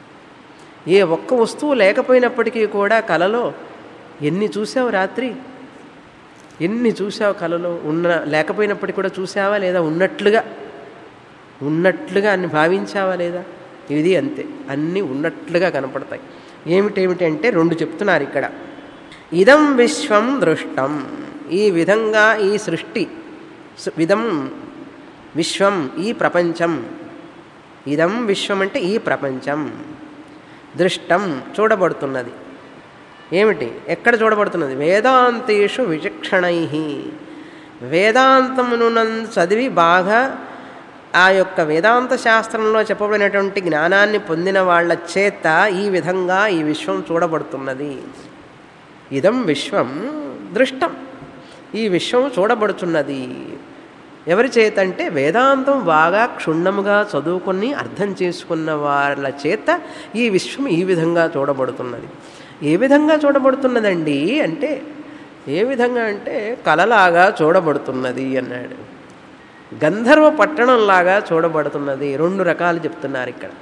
ఏ ఒక్క వస్తువు లేకపోయినప్పటికీ కూడా కలలో ఎన్ని చూసావు రాత్రి ఎన్ని చూసావు కలలో ఉన్న లేకపోయినప్పటికీ కూడా చూసావా లేదా ఉన్నట్లుగా ఉన్నట్లుగా అన్ని భావించావా లేదా ఇది అంతే అన్నీ ఉన్నట్లుగా కనపడతాయి ఏమిటేమిటి అంటే రెండు చెప్తున్నారు ఇక్కడ ఇదం విశ్వం దృష్టం ఈ విధంగా ఈ సృష్టి విధం విశ్వం ఈ ప్రపంచం ఇదం విశ్వం అంటే ఈ ప్రపంచం దృష్టం చూడబడుతున్నది ఏమిటి ఎక్కడ చూడబడుతున్నది వేదాంతేషు విచక్షణై వేదాంతమును చదివి బాగా ఆ యొక్క వేదాంత శాస్త్రంలో చెప్పబడినటువంటి జ్ఞానాన్ని పొందిన వాళ్ళ చేత ఈ విధంగా ఈ విశ్వం చూడబడుతున్నది ఇదం విశ్వం దృష్టం ఈ విశ్వం చూడబడుతున్నది ఎవరి చేత అంటే వేదాంతం బాగా క్షుణ్ణముగా చదువుకొని అర్థం చేసుకున్న వాళ్ళ చేత ఈ విశ్వం ఈ విధంగా చూడబడుతున్నది ఏ విధంగా చూడబడుతున్నదండి అంటే ఏ విధంగా అంటే కలలాగా చూడబడుతున్నది అన్నాడు గంధర్వ పట్టణంలాగా చూడబడుతున్నది రెండు రకాలు చెప్తున్నారు ఇక్కడ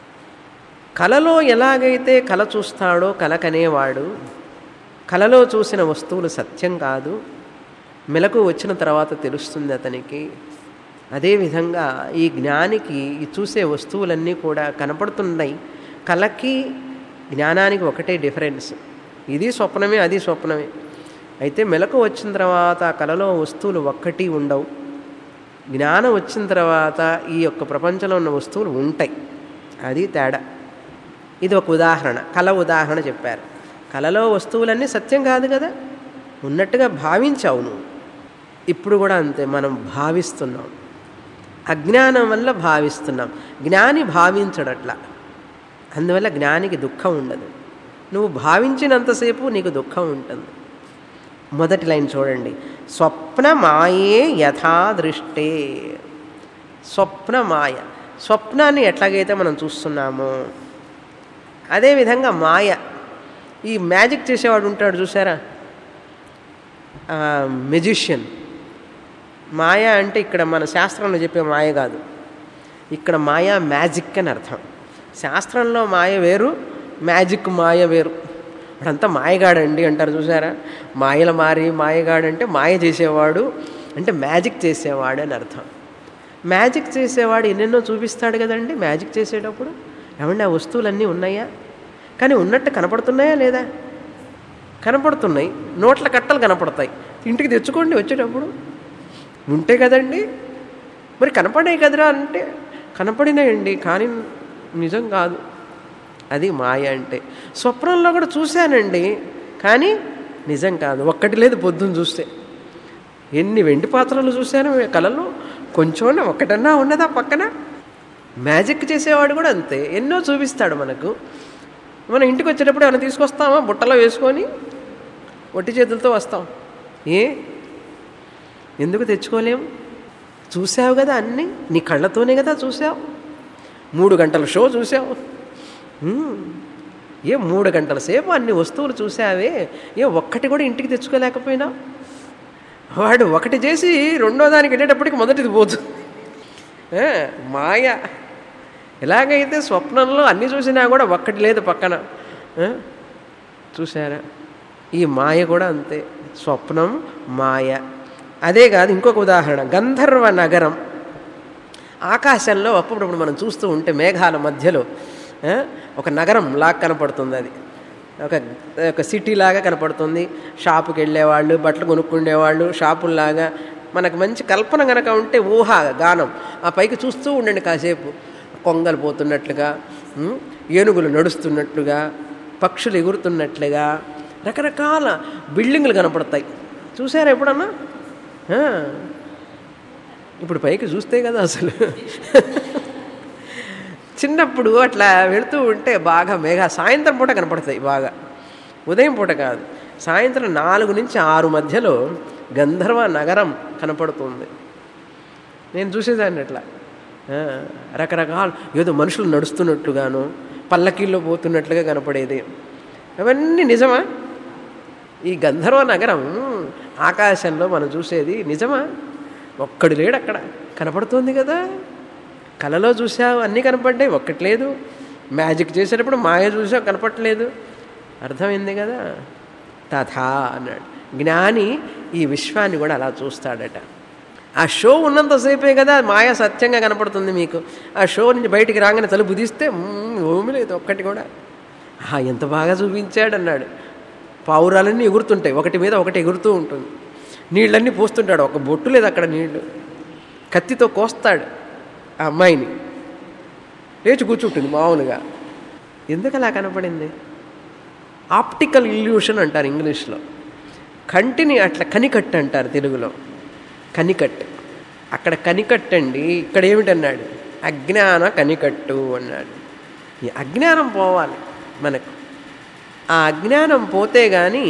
కలలో ఎలాగైతే కల చూస్తాడో కల కనేవాడు కలలో చూసిన వస్తువులు సత్యం కాదు మెలకు వచ్చిన తర్వాత తెలుస్తుంది అతనికి అదేవిధంగా ఈ జ్ఞానికి ఈ చూసే వస్తువులన్నీ కూడా కనపడుతున్నాయి కళకి జ్ఞానానికి ఒకటే డిఫరెన్స్ ఇది స్వప్నమే అది స్వప్నమే అయితే మెలకు వచ్చిన తర్వాత ఆ కళలో వస్తువులు ఒక్కటి ఉండవు జ్ఞానం వచ్చిన తర్వాత ఈ యొక్క ప్రపంచంలో ఉన్న వస్తువులు ఉంటాయి అది తేడా ఇది ఒక ఉదాహరణ కళ ఉదాహరణ చెప్పారు కళలో వస్తువులన్నీ సత్యం కాదు కదా ఉన్నట్టుగా భావించావు నువ్వు ఇప్పుడు కూడా అంతే మనం భావిస్తున్నాం అజ్ఞానం వల్ల భావిస్తున్నాం జ్ఞాని భావించడట్లా అందువల్ల జ్ఞానికి దుఃఖం ఉండదు నువ్వు భావించినంతసేపు నీకు దుఃఖం ఉంటుంది మొదటి లైన్ చూడండి స్వప్న మాయే యథా దృష్టే స్వప్న మాయ స్వప్నాన్ని ఎట్లాగైతే మనం చూస్తున్నామో అదేవిధంగా మాయ ఈ మ్యాజిక్ చేసేవాడు ఉంటాడు చూసారా మెజిషియన్ మాయ అంటే ఇక్కడ మన శాస్త్రంలో చెప్పే మాయ కాదు ఇక్కడ మాయ మ్యాజిక్ అని అర్థం శాస్త్రంలో మాయ వేరు మ్యాజిక్ మాయ వేరు అడంతా మాయగాడండి అంటారు చూసారా మాయల మారి మాయగాడు అంటే మాయ చేసేవాడు అంటే మ్యాజిక్ చేసేవాడు అని అర్థం మ్యాజిక్ చేసేవాడు ఎన్నెన్నో చూపిస్తాడు కదండి మ్యాజిక్ చేసేటప్పుడు ఏమండి ఆ వస్తువులన్నీ ఉన్నాయా కానీ ఉన్నట్టు కనపడుతున్నాయా లేదా కనపడుతున్నాయి నోట్ల కట్టలు కనపడతాయి ఇంటికి తెచ్చుకోండి వచ్చేటప్పుడు ఉంటే కదండి మరి కనపడే కదరా అంటే కనపడినాయండి కానీ నిజం కాదు అది మాయ అంటే స్వప్నంలో కూడా చూశానండి కానీ నిజం కాదు ఒక్కటి లేదు పొద్దున్న చూస్తే ఎన్ని వెండి పాత్రలు చూశాను కళలో కొంచెం ఒక్కటన్నా ఉన్నదా పక్కన మ్యాజిక్ చేసేవాడు కూడా అంతే ఎన్నో చూపిస్తాడు మనకు మనం ఇంటికి వచ్చేటప్పుడు ఏమైనా తీసుకొస్తామా బుట్టలో వేసుకొని ఒట్టి చేతులతో వస్తాం ఏ ఎందుకు తెచ్చుకోలేము చూసావు కదా అన్నీ నీ కళ్ళతోనే కదా చూసావు మూడు గంటల షో చూసావు హ్మ్. ఏ మూడు గంటల సేపు అన్ని వస్తువులు చూసావే ఏ ఒక్కటి కూడా ఇంటికి తెచ్చుకోలేకపోయినావు వాడు ఒకటి చేసి రెండో దానికి వెళ్ళేటప్పటికి మొదటిది పోతుంది ఏ, మాయ ఎలాగైతే స్వప్నంలో అన్ని చూసినా కూడా ఒక్కటి లేదు పక్కన ఏ, చూసారా ఈ మాయ కూడా అంతే స్వప్నం మాయ అదే కాదు ఇంకొక ఉదాహరణ గంధర్వ నగరం ఆకాశంలో అప్పుడప్పుడు మనం చూస్తూ ఉంటే మేఘాల మధ్యలో ఆ, ఒక నగరం లాగా కనపడుతుంది అది ఒక ఒక సిటీ లాగా కనపడుతుంది షాపుకి వెళ్ళేవాళ్ళు బట్టలు కొనుక్కునేవాళ్ళు షాపుల్లాగా మనకు మంచి కల్పన కనుక ఉంటే ఊహ గానం ఆ పైకి చూస్తూ ఉండండి కాసేపు కొంగలు పోతున్నట్లుగా ఉం, ఏనుగులు నడుస్తున్నట్లుగా పక్షులు ఎగురుతున్నట్లుగా రకరకాల బిల్డింగులు కనపడతాయి చూసారా ఎప్పుడన్నా ఆ, ఇప్పుడు పైకి చూస్తే కదా అసలు చిన్నప్పుడు అట్లా వెళుతూ ఉంటే బాగా మేఘ సాయంత్రం పూట కనపడతాయి బాగా ఉదయం పూట కాదు సాయంత్రం నాలుగు నుంచి ఆరు మధ్యలో గంధర్వ నగరం కనపడుతుంది నేను చూసేదాన్ని అట్లా ఆ, రకరకాల ఏదో మనుషులు నడుస్తున్నట్లుగాను పల్లకీల్లో పోతున్నట్లుగా కనపడేది అవన్నీ నిజమా ఈ గంధర్వ నగరం ఆకాశంలో మనం చూసేది నిజమా ఒక్కడు లేడు అక్కడ కనపడుతోంది కదా కలలో చూసావు అన్నీ కనపడ్డాయి ఒక్కటి లేదు మ్యాజిక్ చేసేటప్పుడు మాయ చూసావు కనపడలేదు అర్థమైంది కదా తథా అన్నాడు జ్ఞాని ఈ విశ్వాన్ని కూడా అలా చూస్తాడట ఆ షో ఉన్నంతసేపే కదా మాయ సత్యంగా కనపడుతుంది మీకు ఆ షో నుంచి బయటికి రాగానే తలుపు తీస్తే మ్మ్, ఏమీ లేదు ఒక్కటి కూడా ఆ, ఎంత బాగా చూపించాడు అన్నాడు పావురాలన్నీ ఎగురుతుంటాయి ఒకటి మీద ఒకటి ఎగురుతూ ఉంటుంది నీళ్ళన్నీ పోస్తుంటాడు ఒక బొట్టు లేదు అక్కడ నీళ్లు కత్తితో కోస్తాడు ఆ అమ్మాయిని లేచి కూర్చుంటుంది మామూలుగా ఎందుకు అలా కనపడింది ఆప్టికల్ ఇల్యూషన్ అంటారు ఇంగ్లీష్లో కంటిని అట్లా కనికట్టు అంటారు తెలుగులో కనికట్టు అక్కడ కనికట్టు అండి ఇక్కడ ఏమిటన్నాడు అజ్ఞాన కనికట్టు అన్నాడు ఈ అజ్ఞానం పోవాలి మనకు ఆ అజ్ఞానం పోతే కానీ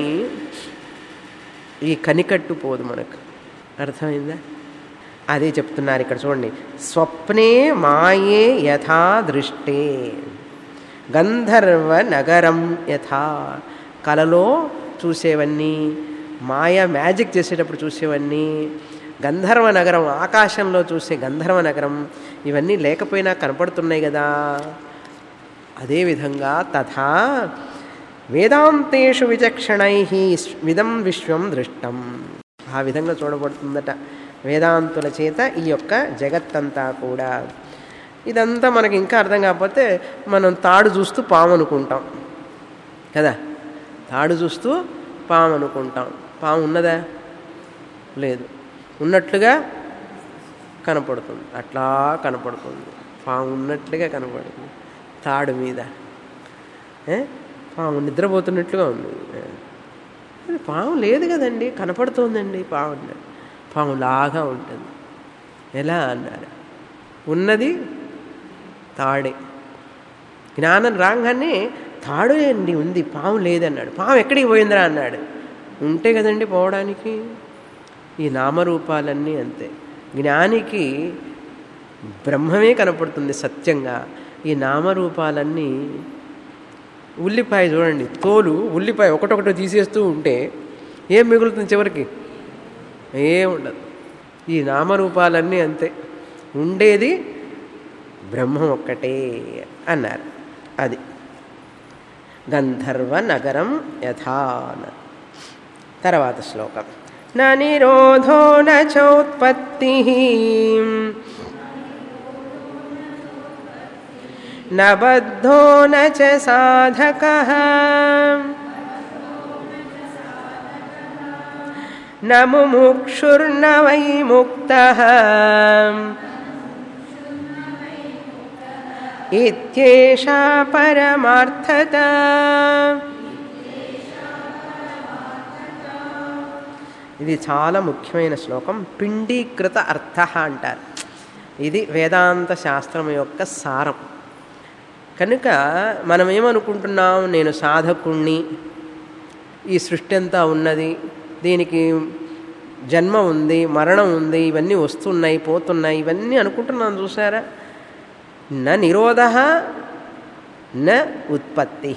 ఈ కనికట్టు పోదు మనకు అర్థమైందా అదే చెప్తున్నారు ఇక్కడ చూడండి స్వప్నే మాయే యథా దృష్టే గంధర్వ నగరం యథా కలలో చూసేవన్నీ మాయ మ్యాజిక్ చేసేటప్పుడు చూసేవన్నీ గంధర్వ నగరం ఆకాశంలో చూసే గంధర్వ నగరం ఇవన్నీ లేకపోయినా కనపడుతున్నాయి కదా అదేవిధంగా తథా వేదాంతేషు విచక్షణై విదం విశ్వం దృష్టం ఆ విధంగా చూడబడుతుందట వేదాంతుల చేత ఈ యొక్క జగత్తంతా కూడా ఇదంతా మనకి ఇంకా అర్థం కాకపోతే మనం తాడు చూస్తూ పాము అనుకుంటాం కదా తాడు చూస్తూ పాము అనుకుంటాం పాము ఉన్నదా లేదు ఉన్నట్లుగా కనపడుతుంది అట్లా కనపడుతుంది పాము ఉన్నట్లుగా కనపడుతుంది తాడు మీద ఏ? పాము నిద్రపోతున్నట్లుగా ఉంది ఏ. అది పాము లేదు కదండి కనపడుతోందండి పాము అన్నాడు పాము లాగా ఉంటుంది ఎలా అన్నారు ఉన్నది తాడే జ్ఞానం రాగానే తాడు అండి ఉంది పాము లేదన్నాడు పాము ఎక్కడికి పోయిందిరా అన్నాడు ఉంటే కదండి పోవడానికి ఈ నామరూపాలన్నీ అంతే జ్ఞానికి బ్రహ్మమే కనపడుతుంది సత్యంగా ఈ నామరూపాలన్నీ ఉల్లిపాయ చూడండి తోలు ఉల్లిపాయ ఒకటొకటి తీసేస్తూ ఉంటే ఏం మిగులుతుంది చివరికి ఏం ఉండదు ఈ నామరూపాలన్నీ అంతే ఉండేది బ్రహ్మం ఒక్కటే అన్నారు అది గంధర్వ నగరం యథా అన్నారు. తర్వాత శ్లోకం న నిరోధో న చోత్పత్తి న బద్ధో న చ సాధక న ముముక్షుర్న వై ముక్త ఇత్యేషా పరమార్థత ఇది చాలా ముఖ్యమైన శ్లోకం పిండీకృత అర్థ అంటారు ఇది వేదాంత శాస్త్రం యొక్క సారం కనుక మనం ఏమనుకుంటున్నాం నేను సాధకుణ్ణి ఈ సృష్టి అంతా ఉన్నది దీనికి జన్మ ఉంది మరణం ఉంది ఇవన్నీ వస్తున్నాయి పోతున్నాయి ఇవన్నీ అనుకుంటున్నాను చూసారా న నిరోధ న ఉత్పత్తి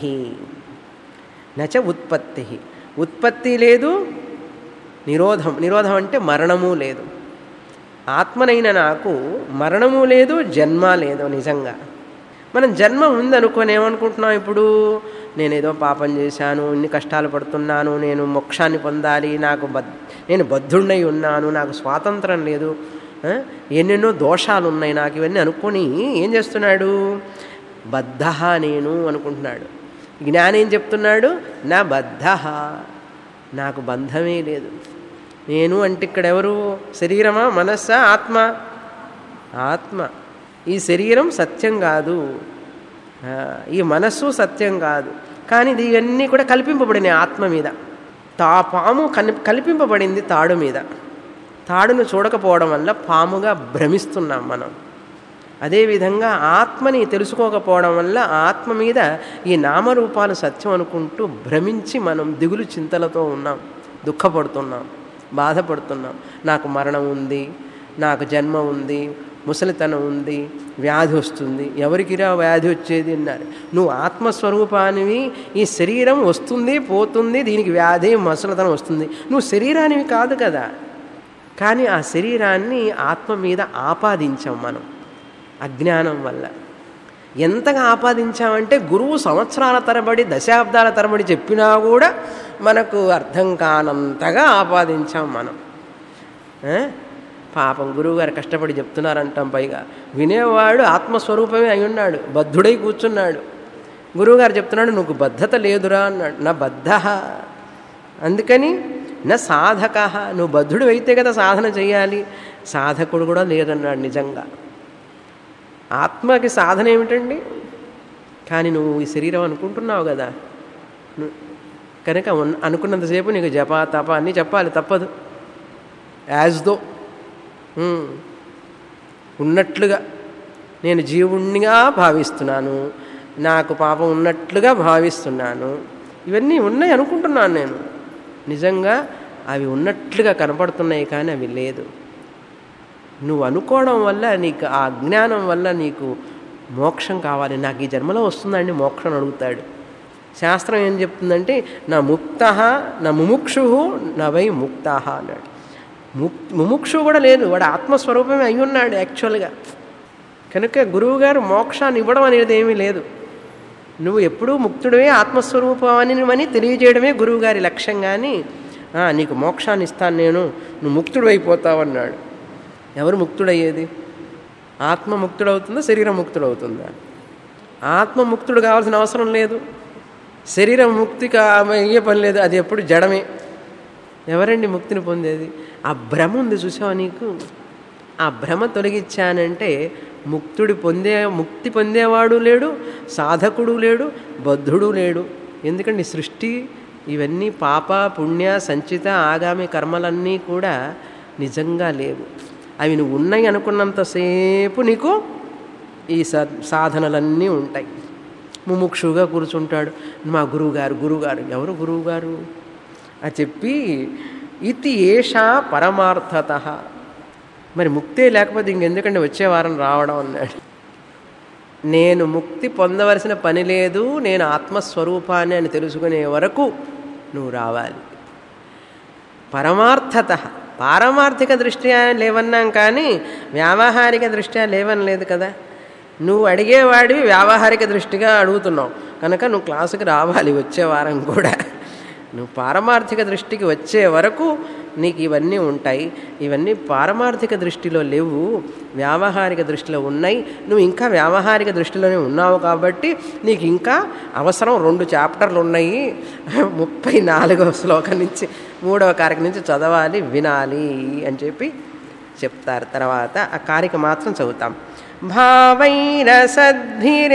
నచ ఉత్పత్తి ఉత్పత్తి లేదు నిరోధం నిరోధం అంటే మరణము లేదు ఆత్మనైన నాకు మరణము లేదు జన్మ లేదు నిజంగా మనం జన్మ ఉందనుకొని ఏమనుకుంటున్నాం ఇప్పుడు నేనేదో పాపం చేశాను ఇన్ని కష్టాలు పడుతున్నాను నేను మోక్షాన్ని పొందాలి నాకు బద్ నేను బద్ధుణ్ణై ఉన్నాను నాకు స్వాతంత్రం లేదు ఆ, ఎన్నెన్నో దోషాలు ఉన్నాయి నాకు ఇవన్నీ అనుకొని ఏం చేస్తున్నాడు బద్ధ నేను అనుకుంటున్నాడు జ్ఞానం ఏం చెప్తున్నాడు నా బద్ధ నాకు బంధమే లేదు నేను అంటే ఇక్కడ ఎవరు శరీరమా మనస్సా ఆత్మ ఆత్మ ఈ శరీరం సత్యం కాదు ఆ, ఈ మనస్సు సత్యం కాదు కానీ ఇది ఇవన్నీ కూడా కల్పింపబడినాయి ఆత్మ మీద తా పాము కని కల్పింపబడింది తాడు మీద తాడును చూడకపోవడం వల్ల పాముగా భ్రమిస్తున్నాం మనం అదేవిధంగా ఆత్మని తెలుసుకోకపోవడం వల్ల ఆత్మ మీద ఈ నామరూపాలు సత్యం అనుకుంటూ భ్రమించి మనం దిగులు చింతలతో ఉన్నాం దుఃఖపడుతున్నాం బాధపడుతున్నాం నాకు మరణం ఉంది నాకు జన్మ ఉంది ముసలితనం ఉంది వ్యాధి వస్తుంది ఎవరికిరా వ్యాధి వచ్చేది అన్నారు నువ్వు ఆత్మస్వరూపానివి ఈ శరీరం వస్తుంది పోతుంది దీనికి వ్యాధి ముసలితనం వస్తుంది నువ్వు శరీరానివి కాదు కదా కానీ ఆ శరీరాన్ని ఆత్మ మీద ఆపాదించాం మనం అజ్ఞానం వల్ల ఎంతగా ఆపాదించామంటే గురువు సంవత్సరాల తరబడి దశాబ్దాల తరబడి చెప్పినా కూడా మనకు అర్థం కానంతగా ఆపాదించాం మనం ఆ? పాపం గురువుగారు కష్టపడి చెప్తున్నారంటాం పైగా వినేవాడు ఆత్మస్వరూపమే అయి ఉన్నాడు బద్ధుడై కూర్చున్నాడు గురువుగారు చెప్తున్నాడు నువ్వు బద్ధత లేదురా అన్నాడు నా బద్ధ అందుకని నా సాధక నువ్వు బద్ధుడు అయితే కదా సాధన చేయాలి సాధకుడు కూడా లేదన్నాడు నిజంగా ఆత్మకి సాధన ఏమిటండి కానీ నువ్వు ఈ శరీరం అనుకుంటున్నావు కదా ను- కనుక ఉన్- అనుకున్నంతసేపు నీకు జప తప అన్నీ చెప్పాలి తప్పదు యాజ్ దో ఉమ్. ఉన్నట్లుగా నేను జీవుణ్ణిగా భావిస్తున్నాను నాకు పాపం ఉన్నట్లుగా భావిస్తున్నాను ఇవన్నీ ఉన్నాయి అనుకుంటున్నాను నేను నిజంగా అవి ఉన్నట్లుగా కనపడుతున్నాయి కానీ అవి లేదు నువ్వు అనుకోవడం వల్ల నీకు ఆ అజ్ఞానం వల్ల నీకు మోక్షం కావాలి నాకు ఈ జన్మలో వస్తుందండి మోక్షం అని అడుగుతాడు శాస్త్రం ఏం చెప్తుందంటే నా ముక్త నా ముముక్షు నా వై ముక్త అన్నాడు ముక్ ముముక్షు కూడా లేదు వాడు ఆత్మస్వరూపమే అయి ఉన్నాడు యాక్చువల్గా కనుక గురువుగారు మోక్షాన్ని ఇవ్వడం అనేది ఏమీ లేదు నువ్వు ఎప్పుడూ ముక్తుడివే ఆత్మస్వరూపమని అని తెలియజేయడమే గురువుగారి లక్ష్యం కానీ "ఆ, నీకు మోక్షాన్ని ఇస్తాను నేను నువ్వు ముక్తుడు అయిపోతావన్నాడు ఎవరు ముక్తుడయ్యేది ఆత్మ ముక్తుడవుతుందా శరీరం ముక్తుడవుతుందా ఆత్మ ముక్తుడు కావాల్సిన అవసరం లేదు శరీరం ముక్తి కా అయ్యే పని లేదు అది ఎప్పుడు జడమే ఎవరండి ముక్తిని పొందేది ఆ భ్రమ ఉంది చూసావా నీకు ఆ భ్రమ తొలగించానంటే ముక్తుడి పొందే ముక్తి పొందేవాడు లేడు సాధకుడు లేడు బద్ధుడు లేడు ఎందుకంటే సృష్టి ఇవన్నీ పాప పుణ్య సంచిత ఆగామి కర్మలన్నీ కూడా నిజంగా లేవు అవి నువ్వు ఉన్నాయి అనుకున్నంతసేపు నీకు ఈ స సాధనలన్నీ ఉంటాయి ముముక్షుగా కూర్చుంటాడు మా గురువుగారు గురువుగారు ఎవరు గురువుగారు అని చెప్పి ఇది ఏషా పరమార్థత మరి ముక్తే లేకపోతే ఇంకెందుకంటే వచ్చే వారం రావడం అన్నాడు నేను ముక్తి పొందవలసిన పని లేదు నేను ఆత్మస్వరూపాన్ని అని తెలుసుకునే వరకు నువ్వు రావాలి పరమార్థత పారమార్థిక దృష్ట్యా లేవన్నాం కానీ వ్యావహారిక దృష్ట్యా లేవని లేదు కదా నువ్వు అడిగేవాడివి వ్యావహారిక దృష్టిగా అడుగుతున్నావు కనుక నువ్వు క్లాసుకి రావాలి వచ్చే వారం కూడా నువ్వు పారమార్థిక దృష్టికి వచ్చే వరకు నీకు ఇవన్నీ ఉంటాయి ఇవన్నీ పారమార్థిక దృష్టిలో లేవు వ్యావహారిక దృష్టిలో ఉన్నాయి నువ్వు ఇంకా వ్యావహారిక దృష్టిలోనే ఉన్నావు కాబట్టి నీకు ఇంకా అవసరం రెండు చాప్టర్లు ఉన్నాయి ముప్పై నాలుగవ శ్లోకం నుంచి మూడవ కారిక నుంచి చదవాలి వినాలి అని చెప్పి చెప్తారు తర్వాత ఆ కారిక మాత్రం చదువుతాం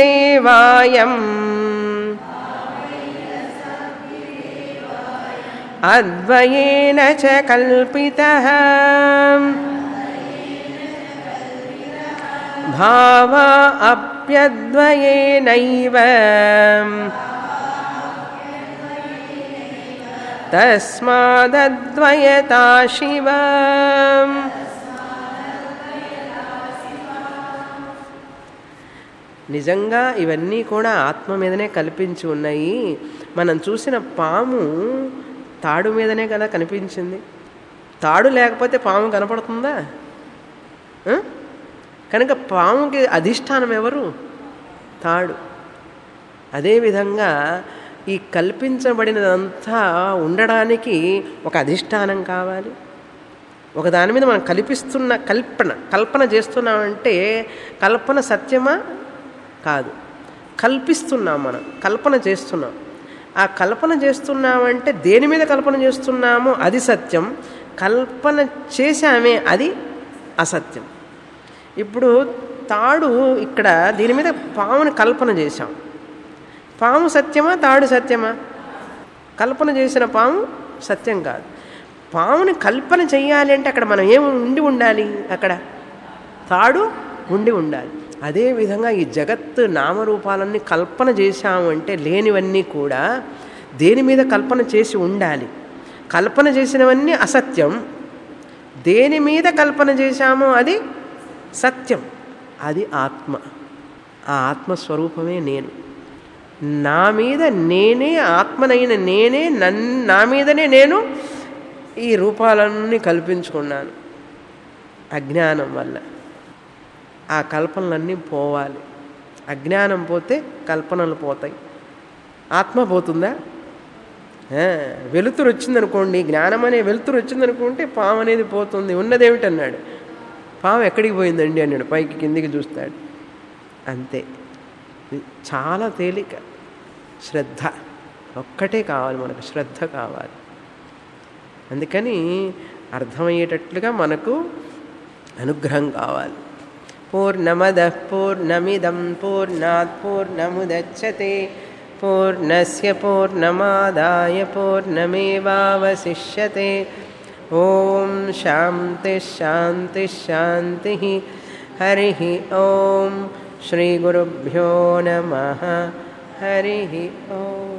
భావైరసద్భిరేవాయం అద్వయేన చ కల్పితः భావా అప్యద్వయేనైవ తస్మాదద్వయతా శివ నిజంగా ఇవన్నీ కూడా ఆత్మ మీదనే కల్పించి ఉన్నాయి మనం చూసిన పాము తాడు మీదనే కదా కనిపించింది తాడు లేకపోతే పాము కనపడుతుందా ఆ? కనుక పాముకి అధిష్టానం ఎవరు తాడు అదేవిధంగా ఈ కల్పించబడినదంతా ఉండడానికి ఒక అధిష్టానం కావాలి ఒక దాని మీద మనం కల్పిస్తున్న కల్పన కల్పన చేస్తున్నామంటే కల్పన సత్యమా కాదు కల్పిస్తున్నాం మనం కల్పన చేస్తున్నాం ఆ కల్పన చేస్తున్నామంటే దేని మీద కల్పన చేస్తున్నామో అది సత్యం కల్పన చేశామే అది అసత్యం ఇప్పుడు తాడు ఇక్కడ దీని మీద పాముని కల్పన చేశాం పాము సత్యమా తాడు సత్యమా కల్పన చేసిన పాము సత్యం కాదు పాముని కల్పన చెయ్యాలి అంటే అక్కడ మనం ఏమి ఉండి ఉండాలి అక్కడ తాడు ఉండి ఉండాలి అదేవిధంగా ఈ జగత్తు నామరూపాలన్నీ కల్పన చేశాము అంటే లేనివన్నీ కూడా దేని మీద కల్పన చేసి ఉండాలి కల్పన చేసినవన్నీ అసత్యం దేని మీద కల్పన చేశామో అది సత్యం అది ఆత్మ ఆ ఆత్మస్వరూపమే నేను నా మీద నేనే ఆత్మనైన నేనే నన్ నా మీదనే నేను ఈ రూపాలన్నీ కల్పించుకున్నాను అజ్ఞానం వల్ల ఆ కల్పనలన్నీ పోవాలి అజ్ఞానం పోతే కల్పనలు పోతాయి ఆత్మ పోతుందా ఆ, వెలుతురు వచ్చిందనుకోండి జ్ఞానం అనే వెలుతురు వచ్చిందనుకుంటే పాము అనేది పోతుంది ఉన్నదేమిటన్నాడు పాము ఎక్కడికి పోయిందండి అన్నాడు పైకి కిందికి చూస్తాడు అంతే ఇది చాలా తేలిక శ్రద్ధ ఒక్కటే కావాలి మనకు శ్రద్ధ కావాలి అందుకని అర్థమయ్యేటట్లుగా మనకు అనుగ్రహం కావాలి పూర్ణమద పూర్ణమిదం పూర్ణాత్ పూర్ణముదచ్చతే పూర్ణస్య పూర్ణమాదాయ పూర్ణమేవావశిష్యతే ఓం శాంతి శాంతి శాంతి హరి ఓం శ్రీ గురుభ్యో నమ హరి ఓం